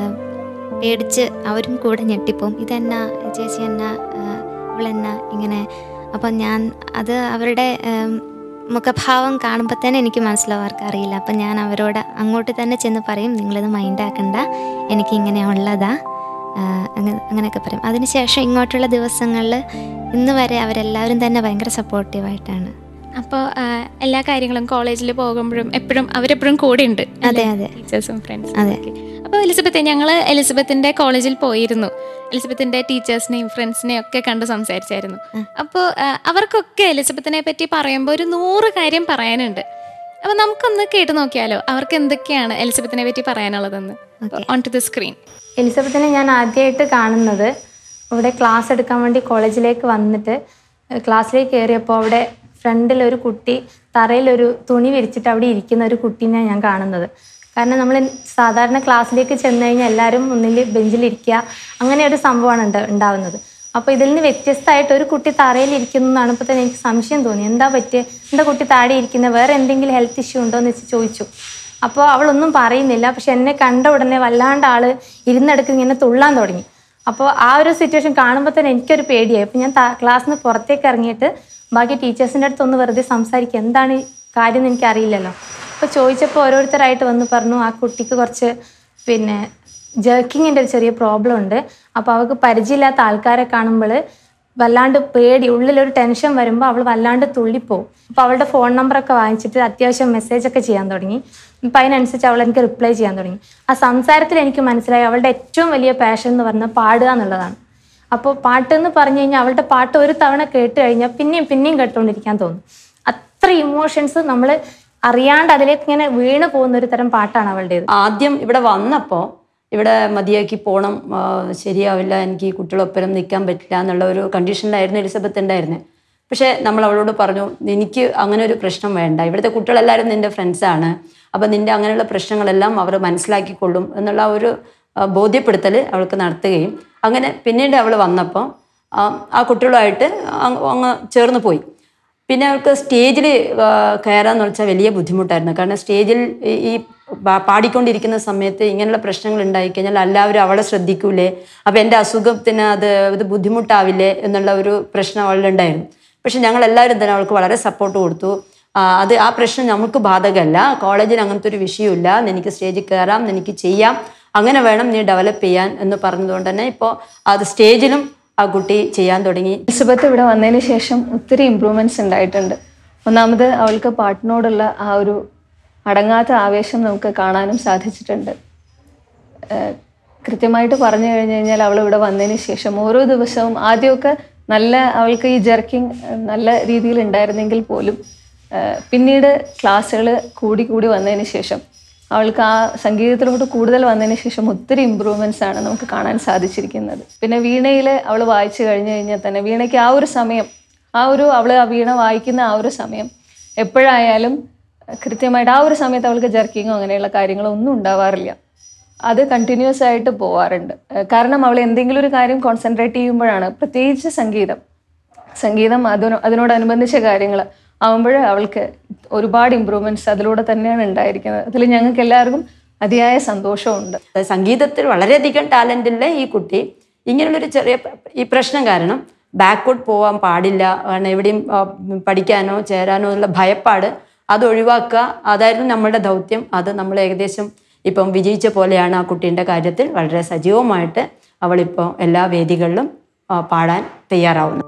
Speaker 2: പേടിച്ച് അവരും കൂടെ ഞെട്ടിപ്പോവും ഇതെന്നാ ചേച്ചി എന്നാ ആ, ഇവളെന്നാ ഇങ്ങനെ അപ്പം ഞാൻ അത് അവരുടെ ഉം, മുഖഭാവം കാണുമ്പോൾ തന്നെ എനിക്ക് മനസ്സിലാവും അവർക്ക് അറിയില്ല അപ്പം ഞാൻ അവരോട് അങ്ങോട്ട് തന്നെ ചെന്ന് പറയും നിങ്ങളിത് മൈൻഡാക്കണ്ട എനിക്കിങ്ങനെ ഉള്ളതാ ആ, അങ്ങനെ അങ്ങനെയൊക്കെ പറയും അതിനുശേഷം ഇങ്ങോട്ടുള്ള ദിവസങ്ങളിൽ ഇന്ന് വരെ അവരെല്ലാവരും തന്നെ ഭയങ്കര സപ്പോർട്ടീവായിട്ടാണ്
Speaker 1: അപ്പോൾ എല്ലാ കാര്യങ്ങളും കോളേജിൽ പോകുമ്പോഴും എപ്പോഴും അവരെപ്പോഴും കൂടെ ഉണ്ട്
Speaker 2: അതെ അതെ
Speaker 1: ടീച്ചേഴ്സും ഫ്രണ്ട്സും
Speaker 2: അതെ.
Speaker 1: അപ്പോൾ എലിസബത്ത് ഞങ്ങൾ എലിസബത്തിൻ്റെ കോളേജിൽ പോയിരുന്നു എലിസബത്തിൻ്റെ ടീച്ചേഴ്സിനെയും ഫ്രണ്ട്സിനെയും ഒക്കെ കണ്ട് സംസാരിച്ചായിരുന്നു അപ്പോൾ അവർക്കൊക്കെ എലിസബത്തിനെ പറ്റി പറയുമ്പോൾ ഒരു നൂറ് കാര്യം പറയാനുണ്ട് അപ്പോൾ നമുക്കൊന്ന് കേട്ട് നോക്കിയാലോ അവർക്ക് എന്തൊക്കെയാണ് എലിസബത്തിനെ പറ്റി പറയാനുള്ളതെന്ന് ഓൺ ടു ദ സ്ക്രീൻ
Speaker 6: എലിസബത്തിനെ ഞാൻ ആദ്യമായിട്ട് കാണുന്നത് ഇവിടെ ക്ലാസ് എടുക്കാൻ വേണ്ടി കോളേജിലേക്ക് വന്നിട്ട് ഏഹ് ക്ലാസ്സിലേക്ക് കയറിയപ്പോൾ അവിടെ ഫ്രണ്ടിൽ ഒരു കുട്ടി തറയിലൊരു തുണി വിരിച്ചിട്ട് അവിടെ ഇരിക്കുന്ന ഒരു കുട്ടീനെ ഞാൻ കാണുന്നത് കാരണം നമ്മൾ സാധാരണ ക്ലാസ്സിലേക്ക് ചെന്ന് കഴിഞ്ഞാൽ എല്ലാവരും മുന്നിൽ ബെഞ്ചിലിരിക്കുക അങ്ങനെ ഒരു സംഭവമാണ് ഉണ്ട- ഉണ്ടാവുന്നത് അപ്പോൾ ഇതിൽ നിന്ന് വ്യത്യസ്തമായിട്ട് ഒരു കുട്ടി തറയിൽ ഇരിക്കുന്നു എന്നാണ് ഇപ്പോൾ തന്നെ എനിക്ക് സംശയം തോന്നി എന്താ പറ്റിയ എന്താ കുട്ടി താഴെ ഇരിക്കുന്നത് വേറെ എന്തെങ്കിലും ഹെൽത്ത് ഇഷ്യൂ ഉണ്ടോ എന്ന് വെച്ച് ചോദിച്ചു അപ്പോൾ അവളൊന്നും പറയുന്നില്ല പക്ഷെ എന്നെ കണ്ട ഉടനെ വല്ലാണ്ട് ആള് ഇരുന്നിടക്ക് ഇങ്ങനെ തുള്ളാൻ തുടങ്ങി അപ്പോൾ ആ ഒരു സിറ്റുവേഷൻ കാണുമ്പോൾ തന്നെ എനിക്കൊരു പേടിയായി അപ്പോൾ ഞാൻ ക്ലാസ്സിൽ നിന്ന് പുറത്തേക്ക് ഇറങ്ങിയിട്ട് ബാക്കി ടീച്ചേഴ്സിൻ്റെ അടുത്ത് ഒന്ന് വെറുതെ സംസാരിക്കുക എന്താണ് ഈ കാര്യം എന്ന് എനിക്കറിയില്ലല്ലോ അപ്പോൾ ചോദിച്ചപ്പോൾ ഓരോരുത്തരായിട്ട് വന്ന് പറഞ്ഞു ആ കുട്ടിക്ക് കുറച്ച് പിന്നെ ജേർക്കിങ്ങിൻ്റെ ഒരു ചെറിയ പ്രോബ്ലം ഉണ്ട് അപ്പോൾ അവൾക്ക് പരിചയമില്ലാത്ത ആൾക്കാരെ കാണുമ്പോൾ വല്ലാണ്ട് പേടി ഉള്ളിലൊരു ടെൻഷൻ വരുമ്പോൾ അവൾ വല്ലാണ്ട് തുള്ളിപ്പോവും അപ്പോൾ അവളുടെ ഫോൺ നമ്പറൊക്കെ വാങ്ങിച്ചിട്ട് അത്യാവശ്യം മെസ്സേജൊക്കെ ചെയ്യാൻ തുടങ്ങി അപ്പം അതിനനുസരിച്ച് അവൾ എനിക്ക് റിപ്ലൈ ചെയ്യാൻ തുടങ്ങി ആ സംസാരത്തിൽ എനിക്ക് മനസ്സിലായി അവളുടെ ഏറ്റവും വലിയ പാഷൻ എന്ന് പറഞ്ഞാൽ പാടുക എന്നുള്ളതാണ് അപ്പോൾ പാട്ട് എന്ന് പറഞ്ഞു കഴിഞ്ഞാൽ അവളുടെ പാട്ട് ഒരു തവണ കേട്ട് കഴിഞ്ഞാൽ പിന്നെയും പിന്നെയും കേട്ടുകൊണ്ടിരിക്കാൻ തോന്നും അത്ര ഇമോഷൻസ് നമ്മൾ അറിയാണ്ട് അതിലേക്ക് ഇങ്ങനെ വീണ് പോകുന്ന ഒരു തരം പാട്ടാണ് അവളുടേത്
Speaker 7: ആദ്യം ഇവിടെ വന്നപ്പോൾ ഇവിടെ മതിയാക്കി പോകണം ആ, ശരിയാവില്ല എനിക്ക് ഈ കുട്ടികളൊപ്പരം നിൽക്കാൻ പറ്റില്ല എന്നുള്ള ഒരു കണ്ടീഷനിലായിരുന്നു എലിസബത്ത് ഉണ്ടായിരുന്നത് പക്ഷേ നമ്മൾ അവളോട് പറഞ്ഞു എനിക്ക് അങ്ങനെ ഒരു പ്രശ്നം വേണ്ട ഇവിടുത്തെ കുട്ടികളെല്ലാവരും നിൻ്റെ ഫ്രണ്ട്സാണ് അപ്പം നിൻ്റെ അങ്ങനെയുള്ള പ്രശ്നങ്ങളെല്ലാം അവർ മനസ്സിലാക്കിക്കൊള്ളും എന്നുള്ള ഒരു ആ, ബോധ്യപ്പെടുത്തൽ അവൾക്ക് നടത്തുകയും അങ്ങനെ പിന്നീട് അവൾ വന്നപ്പോൾ ആ, ആ കുട്ടികളുമായിട്ട് അങ്ങ് അങ്ങ് ചേർന്ന് പോയി പിന്നെ അവൾക്ക് സ്റ്റേജിൽ കയറാന്ന് വെച്ചാൽ വലിയ ബുദ്ധിമുട്ടായിരുന്നു കാരണം സ്റ്റേജിൽ ഈ- ഈ പാ- പാടിക്കൊണ്ടിരിക്കുന്ന സമയത്ത് ഇങ്ങനെയുള്ള പ്രശ്നങ്ങൾ ഉണ്ടായിക്കഴിഞ്ഞാൽ എല്ലാവരും അവളെ ശ്രദ്ധിക്കൂലേ അപ്പം എൻ്റെ അസുഖത്തിന് അത് ഇത് ബുദ്ധിമുട്ടാവില്ലേ എന്നുള്ള ഒരു പ്രശ്നം അവളിലുണ്ടായിരുന്നു പക്ഷെ ഞങ്ങൾ എല്ലാവരും തന്നെ അവൾക്ക് വളരെ സപ്പോർട്ട് കൊടുത്തു ആ, അത് ആ പ്രശ്നം നമുക്ക് ബാധകമല്ല കോളേജിൽ അങ്ങനത്തെ ഒരു വിഷയമില്ല നിനക്ക് സ്റ്റേജിൽ കയറാം നിനക്ക് ചെയ്യാം അങ്ങനെ വേണം നീ ഡെവലപ്പ് ചെയ്യാൻ എന്ന് പറഞ്ഞതുകൊണ്ട് തന്നെ ഇപ്പോൾ അത് സ്റ്റേജിലും ആ കുട്ടി ചെയ്യാൻ തുടങ്ങി
Speaker 8: എലിസബത്ത് ഇവിടെ വന്നതിന് ശേഷം ഒത്തിരി ഇമ്പ്രൂവ്മെന്റ്സ് ഉണ്ടായിട്ടുണ്ട് ഒന്നാമത് അവൾക്ക് പാട്ടിനോടുള്ള ആ ഒരു അടങ്ങാത്ത ആവേശം നമുക്ക് കാണാനും സാധിച്ചിട്ടുണ്ട് ഏഹ് കൃത്യമായിട്ട് പറഞ്ഞു കഴിഞ്ഞു കഴിഞ്ഞാൽ അവൾ ഇവിടെ വന്നതിന് ശേഷം ഓരോ ദിവസവും ആദ്യമൊക്കെ നല്ല അവൾക്ക് ഈ ജെർക്കിങ് നല്ല രീതിയിൽ ഉണ്ടായിരുന്നെങ്കിൽ പോലും ഏഹ് പിന്നീട് ക്ലാസ്സുകൾ കൂടി കൂടി വന്നതിന് ശേഷം അവൾക്ക് ആ സംഗീതത്തിലോട്ട് കൂടുതൽ വന്നതിന് ശേഷം ഒത്തിരി ഇമ്പ്രൂവ്മെന്റ്സ് ആണ് നമുക്ക് കാണാൻ സാധിച്ചിരിക്കുന്നത് പിന്നെ വീണയിൽ അവൾ വായിച്ചു കഴിഞ്ഞു കഴിഞ്ഞാൽ തന്നെ വീണയ്ക്ക് ആ ഒരു സമയം ആ ഒരു അവൾ ആ വീണ വായിക്കുന്ന ആ ഒരു സമയം എപ്പോഴായാലും കൃത്യമായിട്ട് ആ ഒരു സമയത്ത് അവൾക്ക് ജർക്കിങ്ങോ അങ്ങനെയുള്ള കാര്യങ്ങളോ ഒന്നും ഉണ്ടാവാറില്ല അത് കണ്ടിന്യൂസ് ആയിട്ട് പോവാറുണ്ട് ഏഹ് കാരണം അവൾ എന്തെങ്കിലും ഒരു കാര്യം കോൺസെൻട്രേറ്റ് ചെയ്യുമ്പോഴാണ് പ്രത്യേകിച്ച് സംഗീതം സംഗീതം അതിനോ അതിനോടനുബന്ധിച്ച കാര്യങ്ങൾ ആവുമ്പോൾ അവൾക്ക് ഒരുപാട് ഇമ്പ്രൂവ്മെന്റ്സ് അതിലൂടെ തന്നെയാണ് ഉണ്ടായിരിക്കുന്നത് അതിൽ ഞങ്ങൾക്ക് എല്ലാവർക്കും അതിയായ സന്തോഷമുണ്ട്
Speaker 7: സംഗീതത്തിൽ വളരെയധികം ടാലൻ്റ് ഉള്ള ഈ കുട്ടി ഇങ്ങനെയുള്ളൊരു ചെറിയ പ- ഈ പ്രശ്നം കാരണം ബാക്ക്വേർഡ് പോകാൻ പാടില്ല കാരണം എവിടെയും ആ, പഠിക്കാനോ ചേരാനോ ഉള്ള ഭയപ്പാട് അത് ഒഴിവാക്കുക അതായിരുന്നു നമ്മളുടെ ദൗത്യം അത് നമ്മൾ ഏകദേശം ഇപ്പം വിജയിച്ച പോലെയാണ് ആ കുട്ടീൻ്റെ കാര്യത്തിൽ വളരെ സജീവമായിട്ട് അവളിപ്പോൾ എല്ലാ വേദികളിലും ആ, പാടാൻ തയ്യാറാവുന്നത്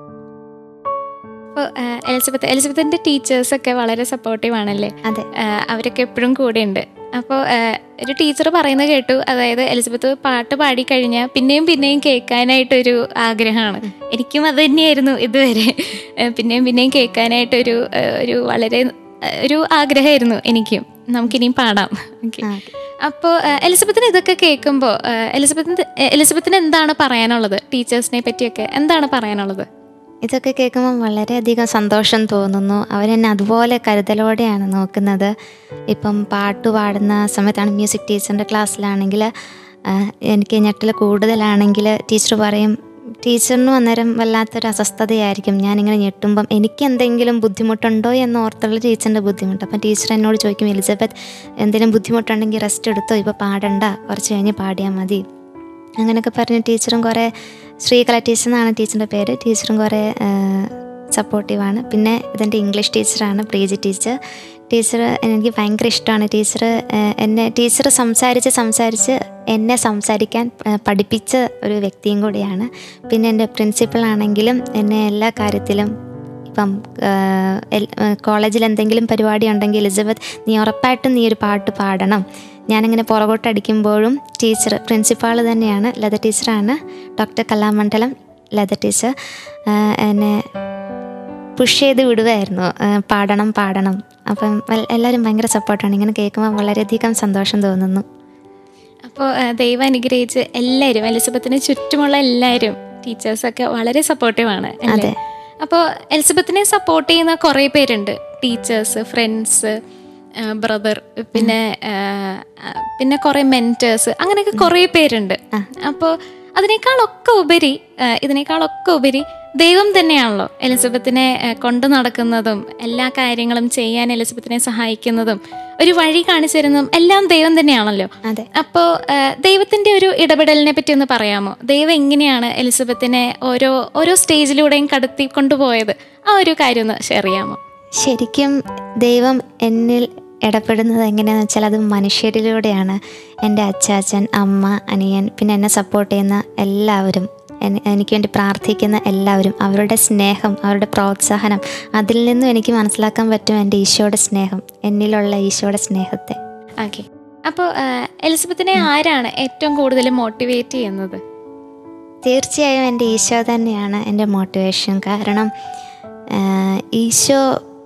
Speaker 1: അപ്പോൾ എലിസബത്ത് എലിസബത്തിൻ്റെ ടീച്ചേഴ്സൊക്കെ വളരെ സപ്പോർട്ടീവ് ആണല്ലേ
Speaker 2: അതെ
Speaker 1: ആ, അവരൊക്കെ എപ്പോഴും കൂടെയുണ്ട് അപ്പോൾ ഒരു ടീച്ചർ പറയുന്നത് കേട്ടു അതായത് എലിസബത്ത് പാട്ട് പാടിക്കഴിഞ്ഞാൽ പിന്നെയും പിന്നെയും കേൾക്കാനായിട്ടൊരു ആഗ്രഹമാണ് എനിക്കും അത് തന്നെയായിരുന്നു ഇതുവരെ ആ, പിന്നെയും പിന്നെയും കേൾക്കാനായിട്ടൊരു ആ, ഒരു വളരെ ആ, ഒരു ആഗ്രഹമായിരുന്നു എനിക്കും നമുക്കിനിയും പാടാം ഓക്കെ
Speaker 2: ആ.
Speaker 1: അപ്പോൾ എലിസബത്തിന് ഇതൊക്കെ കേൾക്കുമ്പോൾ എലിസബത്തിന് എലിസബത്തിന് എന്താണ് പറയാനുള്ളത് ടീച്ചേഴ്സിനെ പറ്റിയൊക്കെ എന്താണ് പറയാനുള്ളത്
Speaker 2: ഇതൊക്കെ കേൾക്കുമ്പോൾ വളരെയധികം സന്തോഷം തോന്നുന്നു അവരെന്നെ അതുപോലെ കരുതലോടെയാണ് നോക്കുന്നത് ഇപ്പം പാട്ട് പാടുന്ന സമയത്താണ് മ്യൂസിക് ടീച്ചറിൻ്റെ ക്ലാസ്സിലാണെങ്കിൽ എനിക്ക് ഞെട്ടൽ കൂടുതലാണെങ്കിൽ ടീച്ചർ പറയും ടീച്ചറിനും അന്നേരം വല്ലാത്തൊരു അസ്വസ്ഥതയായിരിക്കും ഞാനിങ്ങനെ ഞെട്ടുമ്പം എനിക്ക് എന്തെങ്കിലും ബുദ്ധിമുട്ടുണ്ടോ എന്ന് ഓർത്തുള്ള ടീച്ചറിൻ്റെ ബുദ്ധിമുട്ട് അപ്പം ടീച്ചർ എന്നോട് ചോദിക്കും എലിസബത്ത് എന്തെങ്കിലും ബുദ്ധിമുട്ടുണ്ടെങ്കിൽ റെസ്റ്റ് എടുത്തോ ഇപ്പോൾ പാടണ്ട കുറച്ച് കഴിഞ്ഞ് പാടിയാൽ മതി അങ്ങനെയൊക്കെ പറഞ്ഞ് ടീച്ചറും കുറേ ശ്രീകല ടീച്ചർ എന്നാണ് ടീച്ചറിൻ്റെ പേര് ടീച്ചറും കുറേ സപ്പോർട്ടീവാണ് പിന്നെ ഇതെൻ്റെ ഇംഗ്ലീഷ് ടീച്ചറാണ് പ്രീജി ടീച്ചർ ടീച്ചർ എനിക്ക് ഭയങ്കര ഇഷ്ടമാണ് ടീച്ചർ എന്നെ ടീച്ചർ സംസാരിച്ച് സംസാരിച്ച് എന്നെ സംസാരിക്കാൻ ആ, പഠിപ്പിച്ച ഒരു വ്യക്തിയും കൂടിയാണ് പിന്നെ എൻ്റെ പ്രിൻസിപ്പളാണെങ്കിലും എന്നെ എല്ലാ കാര്യത്തിലും ഇപ്പം ആഹ്, എൽ- ആഹ്, കോളേജിൽ എന്തെങ്കിലും പരിപാടി ഉണ്ടെങ്കിൽ എലിസബത്ത് നീ ഉറപ്പായിട്ടും നീ ഒരു പാട്ട് പാടണം ഞാനിങ്ങനെ പുറകോട്ടടിക്കുമ്പോഴും ടീച്ചർ പ്രിൻസിപ്പാൾ തന്നെയാണ് ലത ടീച്ചറാണ് ഡോക്ടർ കലാമണ്ഡലം ലത ടീച്ചർ ആഹ്, എന്നെ പുഷ് ചെയ്ത് വിടുമായിരുന്നു ആഹ്, പാടണം പാടണം അപ്പം എൽ- എല്ലാവരും ഭയങ്കര സപ്പോർട്ടാണ് ഇങ്ങനെ കേൾക്കുമ്പോൾ വളരെയധികം സന്തോഷം തോന്നുന്നു
Speaker 1: അപ്പോൾ ദൈവം അനുഗ്രഹിച്ച് എല്ലാവരും എലിസബത്തിന് ചുറ്റുമുള്ള എല്ലാവരും ടീച്ചേഴ്സൊക്കെ വളരെ സപ്പോർട്ടീവാണ് അല്ലേ
Speaker 2: അതെ.
Speaker 1: അപ്പോൾ എലിസബത്തിനെ സപ്പോർട്ട് ചെയ്യുന്ന കുറേ പേരുണ്ട് ടീച്ചേഴ്സ് ഫ്രണ്ട്സ് ബ്രദർ പിന്നെ ആ, ആ, പിന്നെ കുറേ മെൻറ്റേഴ്സ് അങ്ങനെയൊക്കെ കുറേ പേരുണ്ട് അപ്പോൾ അതിനേക്കാളൊക്കെ ഉപരി ആ, ഇതിനേക്കാളൊക്കെ ഉപരി ദൈവം തന്നെയാണല്ലോ എലിസബത്തിനെ ആ, കൊണ്ടു നടക്കുന്നതും എല്ലാ കാര്യങ്ങളും ചെയ്യാൻ എലിസബത്തിനെ സഹായിക്കുന്നതും ഒരു വഴി കാണിച്ചു തരുന്നതും എല്ലാം ദൈവം തന്നെയാണല്ലോ
Speaker 2: അതെ
Speaker 1: അപ്പോൾ ദൈവത്തിൻ്റെ ഒരു ഇടപെടലിനെ പറ്റി ഒന്ന് പറയാമോ ദൈവം എങ്ങനെയാണ് എലിസബത്തിനെ ഓരോ ഓരോ സ്റ്റേജിലൂടെയും കടത്തി കൊണ്ടുപോയത് ആ ഒരു കാര്യം ഒന്ന് ഷെയർ ചെയ്യാമോ
Speaker 2: ശരിക്കും ദൈവം എന്നിൽ ഇടപെടുന്നത് എങ്ങനെയാണെന്ന് വെച്ചാൽ അത് മനുഷ്യരിലൂടെയാണ് എൻ്റെ അച്ചാച്ചൻ അമ്മ അനിയൻ പിന്നെ എന്നെ സപ്പോർട്ട് ചെയ്യുന്ന എല്ലാവരും എനി- എനിക്ക് വേണ്ടി പ്രാർത്ഥിക്കുന്ന എല്ലാവരും അവരുടെ സ്നേഹം അവരുടെ പ്രോത്സാഹനം അതിൽ നിന്നും എനിക്ക് മനസ്സിലാക്കാൻ പറ്റും എൻ്റെ ഈശോയുടെ സ്നേഹം എന്നിലുള്ള ഈശോയുടെ സ്നേഹത്തെ
Speaker 1: ഓക്കെ അപ്പോൾ എലിസബത്തിനെ ആരാണ് ഏറ്റവും കൂടുതൽ മോട്ടിവേറ്റ് ചെയ്യുന്നത്
Speaker 2: തീർച്ചയായും എൻ്റെ ഈശോ തന്നെയാണ് എൻ്റെ മോട്ടിവേഷൻ കാരണം ആഹ്, ഈശോ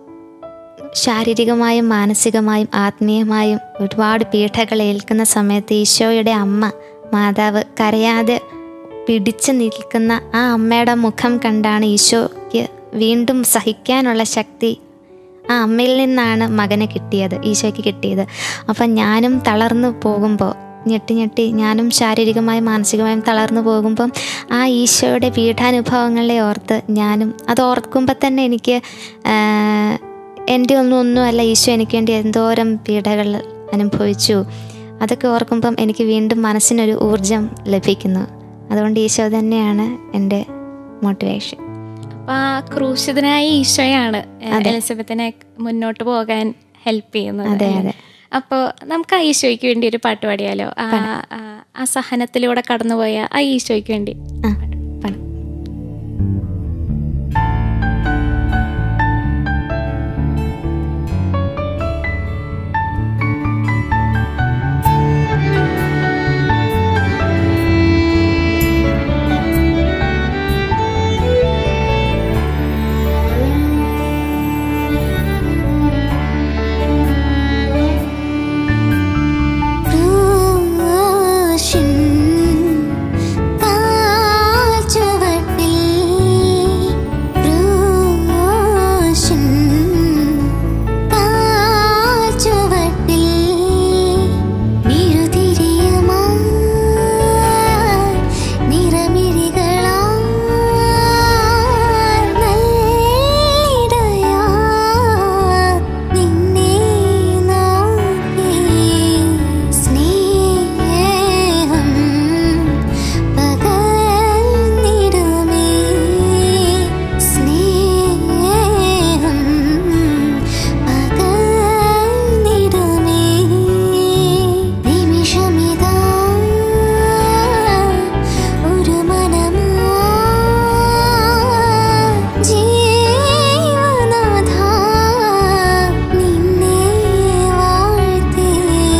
Speaker 2: ശാരീരികമായും മാനസികമായും ആത്മീയമായും ഒരുപാട് പീഠകൾ ഏൽക്കുന്ന സമയത്ത് ഈശോയുടെ അമ്മ മാതാവ് കരയാതെ പിടിച്ചു നിൽക്കുന്ന ആ അമ്മയുടെ മുഖം കണ്ടാണ് ഈശോയ്ക്ക് വീണ്ടും സഹിക്കാനുള്ള ശക്തി ആ അമ്മയിൽ നിന്നാണ് മകന് കിട്ടിയത് ഈശോയ്ക്ക് കിട്ടിയത് അപ്പം ഞാനും തളർന്നു പോകുമ്പോൾ ഞെട്ടി ഞെട്ടി ഞാനും ശാരീരികമായും മാനസികമായും തളർന്നു പോകുമ്പം ആ ഈശോയുടെ പീഠാനുഭവങ്ങളെ ഓർത്ത് ഞാനും അത് ഓർക്കുമ്പോൾ തന്നെ എനിക്ക് ആ, എൻ്റെ ഒന്നും ഒന്നുമല്ല ഈശോ എനിക്ക് വേണ്ടി എന്തോരം പീഡകൾ അനുഭവിച്ചു അതൊക്കെ ഓർക്കുമ്പം എനിക്ക് വീണ്ടും മനസ്സിനൊരു ഊർജം ലഭിക്കുന്നു അതുകൊണ്ട് ഈശോ തന്നെയാണ് എൻ്റെ മോട്ടിവേഷൻ
Speaker 1: അപ്പൊ ആ ക്രൂശിതനായ ഈശോയാണ് ഏഹ്, എലിസബത്തിനെ മുന്നോട്ട് പോകാൻ ഹെൽപ്പ് ചെയ്യുന്നത്
Speaker 2: അതെ,
Speaker 1: അല്ലേ?
Speaker 2: അതെ.
Speaker 1: അപ്പോൾ നമുക്ക് ആ ഈശോയ്ക്ക് വേണ്ടി ഒരു പാട്ട് പാടിയാലോ ആ ആ- ആ സഹനത്തിലൂടെ കടന്നുപോയ ആ ഈശോയ്ക്ക് വേണ്ടി
Speaker 2: ആ പണം
Speaker 9: ക്രൂശിൻ കാൽച്ചുവട്ടിൽ ക്രൂശിൻ കാൽച്ചുവട്ടിൽ നിഴുതിരിയുമായി നിറമിഴികളാൽ നല്ലിടയാ നിന്നെ നോക്കി സ്നേഹം പകർന്നിടുമേ സ്നേഹം പകർന്നിടുമേ നിമിഷമിതാ ഒരു മനമാ ജീവനാഥ നിന്നെ വാഴ്ത്തേ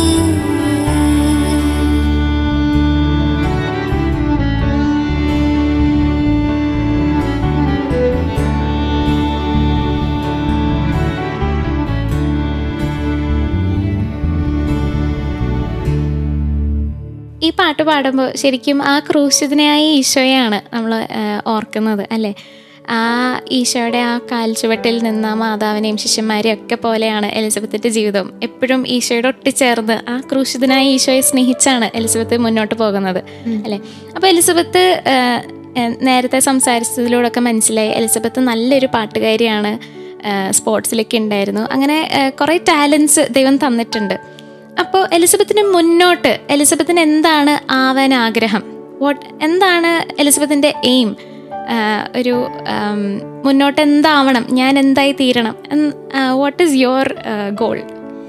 Speaker 1: ഈ പാട്ട് പാടുമ്പോൾ ശരിക്കും ആ ക്രൂശിതനായ ഈശോയാണ് നമ്മൾ ഓർക്കുന്നത് അല്ലേ ആ ഈശോയുടെ ആ കാൽച്ചുവട്ടിൽ നിന്ന് ആ മാതാവിനെയും ശിഷ്യന്മാരെയും ഒക്കെ പോലെയാണ് എലിസബത്തിൻ്റെ ജീവിതം എപ്പോഴും ഈശോയോട് ഒട്ടിച്ചേർന്ന് ആ ക്രൂശിതനായ ഈശോയെ സ്നേഹിച്ചാണ് എലിസബത്ത് മുന്നോട്ട് പോകുന്നത് അല്ലേ അപ്പോൾ എലിസബത്ത് ആ, ആ, നേരത്തെ സംസാരിച്ചതിലൂടെയൊക്കെ മനസ്സിലായി എലിസബത്ത് നല്ലൊരു പാട്ടുകാരിയാണ് സ്പോർട്സിലൊക്കെ ഉണ്ടായിരുന്നു അങ്ങനെ ആ, കുറേ ടാലൻസ് ദൈവം തന്നിട്ടുണ്ട് അപ്പോൾ എലിസബത്തിന് മുന്നോട്ട് എലിസബത്തിന് എന്താണ് ആവാൻ ആഗ്രഹം വാട്ട് എന്താണ് എലിസബത്തിൻ്റെ എയിം ഒരു ആം, മുന്നോട്ട് എന്താവണം ഞാൻ എന്തായി തീരണം വാട്ട് ഈസ് യുവർ ഗോൾ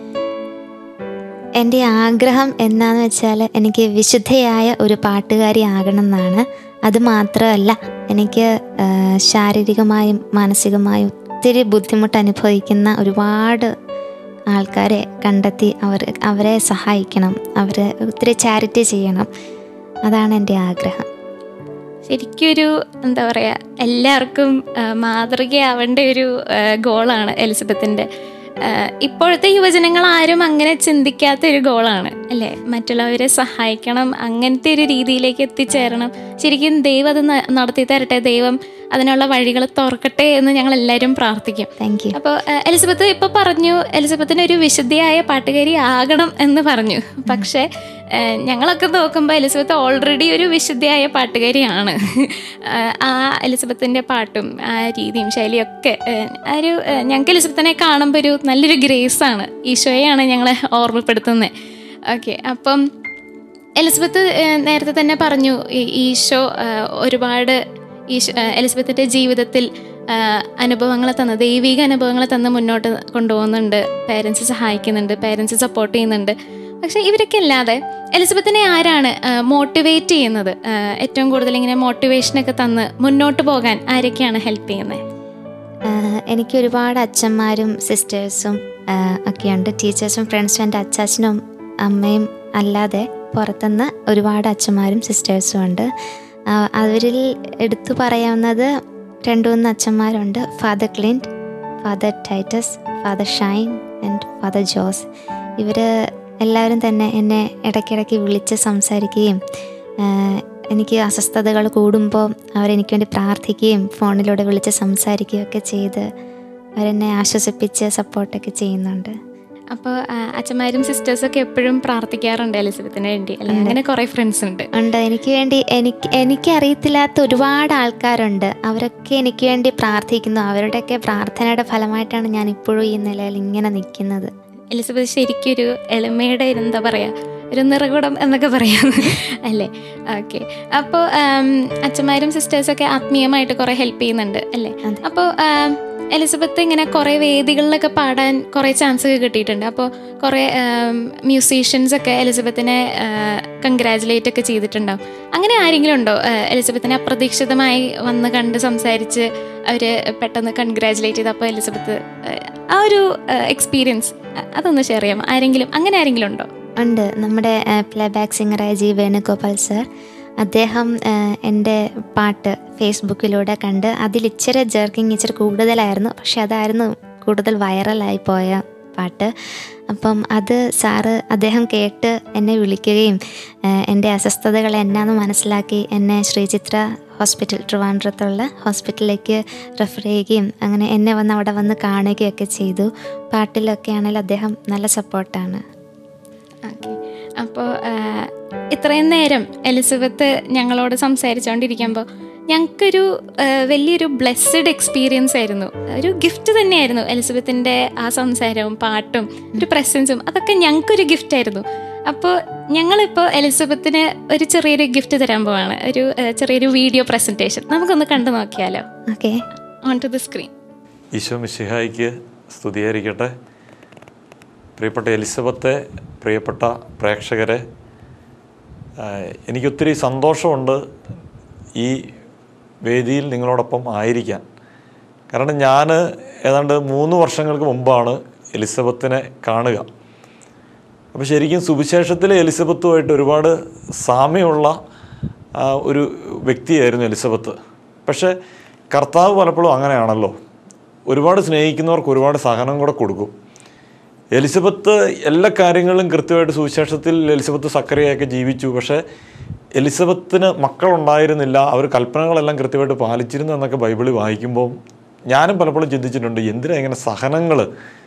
Speaker 2: എൻ്റെ ആഗ്രഹം എന്നാന്ന് വെച്ചാൽ എനിക്ക് വിശുദ്ധയായ ഒരു പാട്ടുകാരി ആകണം എന്നാണ് അത് മാത്രമല്ല എനിക്ക് ആ, ശാരീരികമായും മാനസികമായും ഒത്തിരി ബുദ്ധിമുട്ട് അനുഭവിക്കുന്ന ഒരുപാട് ആൾക്കാരെ കണ്ടെത്തി അവർ അവരെ സഹായിക്കണം അവരെ ഒത്തിരി ചാരിറ്റി ചെയ്യണം അതാണ് എൻ്റെ ആഗ്രഹം
Speaker 1: ശരിക്കൊരു എന്താ പറയുക എല്ലാവർക്കും ആ, മാതൃകയാവേണ്ട ഒരു ആ, ഗോളാണ് എലിസബത്തിൻ്റെ ആ, ഇപ്പോഴത്തെ യുവജനങ്ങൾ ആരും അങ്ങനെ ചിന്തിക്കാത്ത ഒരു ഗോളാണ് അല്ലേ മറ്റുള്ളവരെ സഹായിക്കണം അങ്ങനത്തെ ഒരു രീതിയിലേക്ക് എത്തിച്ചേരണം ശരിക്കും ദൈവം അത് ന- നടത്തി തരട്ടെ ദൈവം അതിനുള്ള വഴികൾ തുറക്കട്ടെ എന്ന് ഞങ്ങൾ എല്ലാവരും പ്രാർത്ഥിക്കും
Speaker 2: താങ്ക് യു
Speaker 1: അപ്പോൾ എലിസബത്ത് ഇപ്പോൾ പറഞ്ഞു എലിസബത്തിന് ഒരു വിശുദ്ധിയായ പാട്ടുകാരി ആകണം എന്ന് പറഞ്ഞു പക്ഷേ ഏഹ്, ഞങ്ങളൊക്കെ നോക്കുമ്പോൾ എലിസബത്ത് ഓൾറെഡി ഒരു വിശുദ്ധിയായ പാട്ടുകാരിയാണ് ഏഹ്, ആ എലിസബത്തിൻ്റെ പാട്ടും ആ രീതിയും ശൈലിയൊക്കെ ഏഹ്, ആ ഒരു ഏഹ്, ഞങ്ങൾക്ക് എലിസബത്തിനെ കാണുമ്പോൾ ഒരു നല്ലൊരു ഗ്രേസാണ് ഈശോയെയാണ് ഞങ്ങളെ ഓർമ്മപ്പെടുത്തുന്നത് ഓക്കെ അപ്പം എലിസബത്ത് ഏഹ്, നേരത്തെ തന്നെ പറഞ്ഞു ഈ- ഈശോ ഏഹ്, ഒരുപാട് ഈശോ ഏഹ്, എലിസബത്തിൻ്റെ ജീവിതത്തിൽ അനുഭവങ്ങൾ തന്ന് ദൈവിക അനുഭവങ്ങൾ തന്ന് മുന്നോട്ട് കൊണ്ടുപോകുന്നുണ്ട് പേരൻസ് സഹായിക്കുന്നുണ്ട് പേരൻസ് സപ്പോർട്ട് ചെയ്യുന്നുണ്ട് പക്ഷേ ഇവരൊക്കെ അല്ലാതെ എലിസബത്തിനെ ആരാണ് മോട്ടിവേറ്റ് ചെയ്യുന്നത് ഏഹ്, ഏറ്റവും കൂടുതൽ ഇങ്ങനെ മോട്ടിവേഷനൊക്കെ തന്ന് മുന്നോട്ട് പോകാൻ ആരൊക്കെയാണ് ഹെൽപ്പ് ചെയ്യുന്നത്
Speaker 2: ആഹ് എനിക്ക് ഒരുപാട് അച്ഛന്മാരും സിസ്റ്റേഴ്സും ഒക്കെയുണ്ട് ടീച്ചേഴ്സും ഫ്രണ്ട്സും എൻ്റെ അച്ചാച്ചനും അമ്മയും അല്ലാതെ പുറത്തുനിന്ന് ഒരുപാട് അച്ഛന്മാരും സിസ്റ്റേഴ്സും ഉണ്ട് ആഹ് അവരിൽ എടുത്തു പറയാവുന്നത് രണ്ട് മൂന്ന് അച്ഛന്മാരുണ്ട് father Clint father Titus father Shine and father Jose ഇവർ എല്ലാവരും തന്നെ എന്നെ ഇടയ്ക്കിടയ്ക്ക് വിളിച്ച് സംസാരിക്കുകയും ആഹ് എനിക്ക് അസ്വസ്ഥതകൾ കൂടുമ്പോൾ അവരെനിക്ക് വേണ്ടി പ്രാർത്ഥിക്കുകയും ഫോണിലൂടെ വിളിച്ച് സംസാരിക്കുകയും ഒക്കെ ചെയ്ത് അവരെന്നെ ആശ്വസിപ്പിച്ച് സപ്പോർട്ടൊക്കെ ചെയ്യുന്നുണ്ട്
Speaker 1: അപ്പോൾ അച്ഛന്മാരും സിസ്റ്റേഴ്സൊക്കെ എപ്പോഴും പ്രാർത്ഥിക്കാറുണ്ട് എലിസബത്തിന് വേണ്ടി അല്ലെ അങ്ങനെ കുറേ ഫ്രണ്ട്സ് ഉണ്ട്
Speaker 2: ഉണ്ട് എനിക്ക് വേണ്ടി എനിക്ക് എനിക്കറിയത്തില്ലാത്ത ഒരുപാട് ആൾക്കാരുണ്ട് അവരൊക്കെ എനിക്ക് വേണ്ടി പ്രാർത്ഥിക്കുന്നു അവരുടെയൊക്കെ പ്രാർത്ഥനയുടെ ഫലമായിട്ടാണ് ഞാൻ ഇപ്പോഴും ഈ നിലയിൽ ഇങ്ങനെ നിൽക്കുന്നത്
Speaker 1: എലിസബത്ത് ശരിക്കും ഒരു എളിമയുടെ ഒരു എന്താ പറയുക ഒരു നിറകുടം എന്നൊക്കെ പറയാം അല്ലേ ഓക്കെ അപ്പോൾ അച്ഛന്മാരും സിസ്റ്റേഴ്സൊക്കെ ആത്മീയമായിട്ട് കുറേ ഹെൽപ്പ് ചെയ്യുന്നുണ്ട് അല്ലേ
Speaker 2: അതെ.
Speaker 1: അപ്പോൾ എലിസബത്ത് ഇങ്ങനെ കുറേ വേദികളിലൊക്കെ പാടാൻ കുറേ ചാൻസ് ഒക്കെ കിട്ടിയിട്ടുണ്ട് അപ്പോൾ കുറേ മ്യൂസീഷ്യൻസ് ഒക്കെ എലിസബത്തിനെ കൺഗ്രാജുലേറ്റ് ഒക്കെ ചെയ്തിട്ടുണ്ടാവും അങ്ങനെ ആരെങ്കിലും ഉണ്ടോ ആ, എലിസബത്തിനെ അപ്രതീക്ഷിതമായി വന്ന് കണ്ട് സംസാരിച്ച് അവർ പെട്ടെന്ന് കൺഗ്രാജുലേറ്റ് ചെയ്ത് അപ്പോൾ എലിസബത്ത് ആ, ആ ഒരു എക്സ്പീരിയൻസ് അതൊന്ന് ഷെയർ ചെയ്യാം ആരെങ്കിലും അങ്ങനെ ആരെങ്കിലും ഉണ്ടോ
Speaker 2: ഉണ്ട് നമ്മുടെ പ്ലേ ബാക്ക് സിംഗറായ ജി വേണുഗോപാൽ സർ അദ്ദേഹം ആ, എൻ്റെ പാട്ട് ഫേസ്ബുക്കിലൂടെ കണ്ട് അതിൽ ഇച്ചിരി ജെർക്കിങ് ഇച്ചിരി കൂടുതലായിരുന്നു പക്ഷെ അതായിരുന്നു കൂടുതൽ വൈറലായി പോയ പാട്ട് അപ്പം അത് സാറ് അദ്ദേഹം കേട്ട് എന്നെ വിളിക്കുകയും ആ, എൻ്റെ അസ്വസ്ഥതകൾ എന്നാന്ന് മനസ്സിലാക്കി എന്നെ ശ്രീചിത്ര ഹോസ്പിറ്റൽ ട്രിവാൻഡ്രത്തുള്ള ഹോസ്പിറ്റലിലേക്ക് റെഫർ ചെയ്യുകയും അങ്ങനെ എന്നെ വന്ന് അവിടെ വന്ന് കാണുകയൊക്കെ ചെയ്തു പാട്ടിലൊക്കെ ആണെങ്കിൽ അദ്ദേഹം നല്ല സപ്പോർട്ടാണ്
Speaker 1: ഓക്കെ അപ്പോൾ ഇത്രയും നേരം എലിസബത്ത് ഞങ്ങളോട് സംസാരിച്ചുകൊണ്ടിരിക്കുമ്പോൾ ഞങ്ങൾക്കൊരു ആ, വലിയൊരു ബ്ലെസ്സഡ് എക്സ്പീരിയൻസ് ആയിരുന്നു ഒരു ഗിഫ്റ്റ് തന്നെയായിരുന്നു എലിസബത്തിൻ്റെ ആ സംസാരവും പാട്ടും ഒരു പ്രസൻസും അതൊക്കെ ഞങ്ങൾക്കൊരു ഗിഫ്റ്റ് ആയിരുന്നു അപ്പോൾ ഞങ്ങളിപ്പോൾ എലിസബത്തിന് ഒരു ചെറിയൊരു ഗിഫ്റ്റ് തരാൻ പോവാണ് ഒരു ആ, ചെറിയൊരു വീഡിയോ പ്രസൻറ്റേഷൻ നമുക്കൊന്ന് കണ്ടു നോക്കിയാലോ
Speaker 2: okay
Speaker 1: on to the screen
Speaker 10: Isho മിശിഹായിക്ക് സ്തുതിയായിരിക്കട്ടെ പ്രിയപ്പെട്ട എലിസബത്തെ പ്രിയപ്പെട്ട പ്രേക്ഷകരെ ആഹ് എനിക്കൊത്തിരി സന്തോഷമുണ്ട് ഈ വേദിയിൽ നിങ്ങളോടൊപ്പം ആയിരിക്കാൻ കാരണം ഞാൻ ഏതാണ്ട് മൂന്ന് വർഷങ്ങൾക്ക് മുമ്പാണ് എലിസബത്തിനെ കാണുക അപ്പോൾ ശരിക്കും സുവിശേഷത്തിലെ എലിസബത്തുമായിട്ട് ഒരുപാട് സാമ്യമുള്ള ആ, ഒരു വ്യക്തിയായിരുന്നു എലിസബത്ത് പക്ഷേ കർത്താവ് പലപ്പോഴും അങ്ങനെയാണല്ലോ ഒരുപാട് സ്നേഹിക്കുന്നവർക്ക് ഒരുപാട് സഹനം കൂടെ കൊടുക്കും എലിസബത്ത് എല്ലാ കാര്യങ്ങളും കൃത്യമായിട്ട് സുവിശേഷത്തിൽ എലിസബത്ത് സക്കരയൊക്കെ ജീവിച്ചു പക്ഷേ എലിസബത്തിന് മക്കളുണ്ടായിരുന്നില്ല അവർ കൽപ്പനകളെല്ലാം കൃത്യമായിട്ട് പാലിച്ചിരുന്നു എന്നൊക്കെ ബൈബിളിൽ വായിക്കുമ്പോൾ ഞാനും പലപ്പോഴും ചിന്തിച്ചിട്ടുണ്ട് എന്തിനാ ഇങ്ങനെ സഹനങ്ങൾ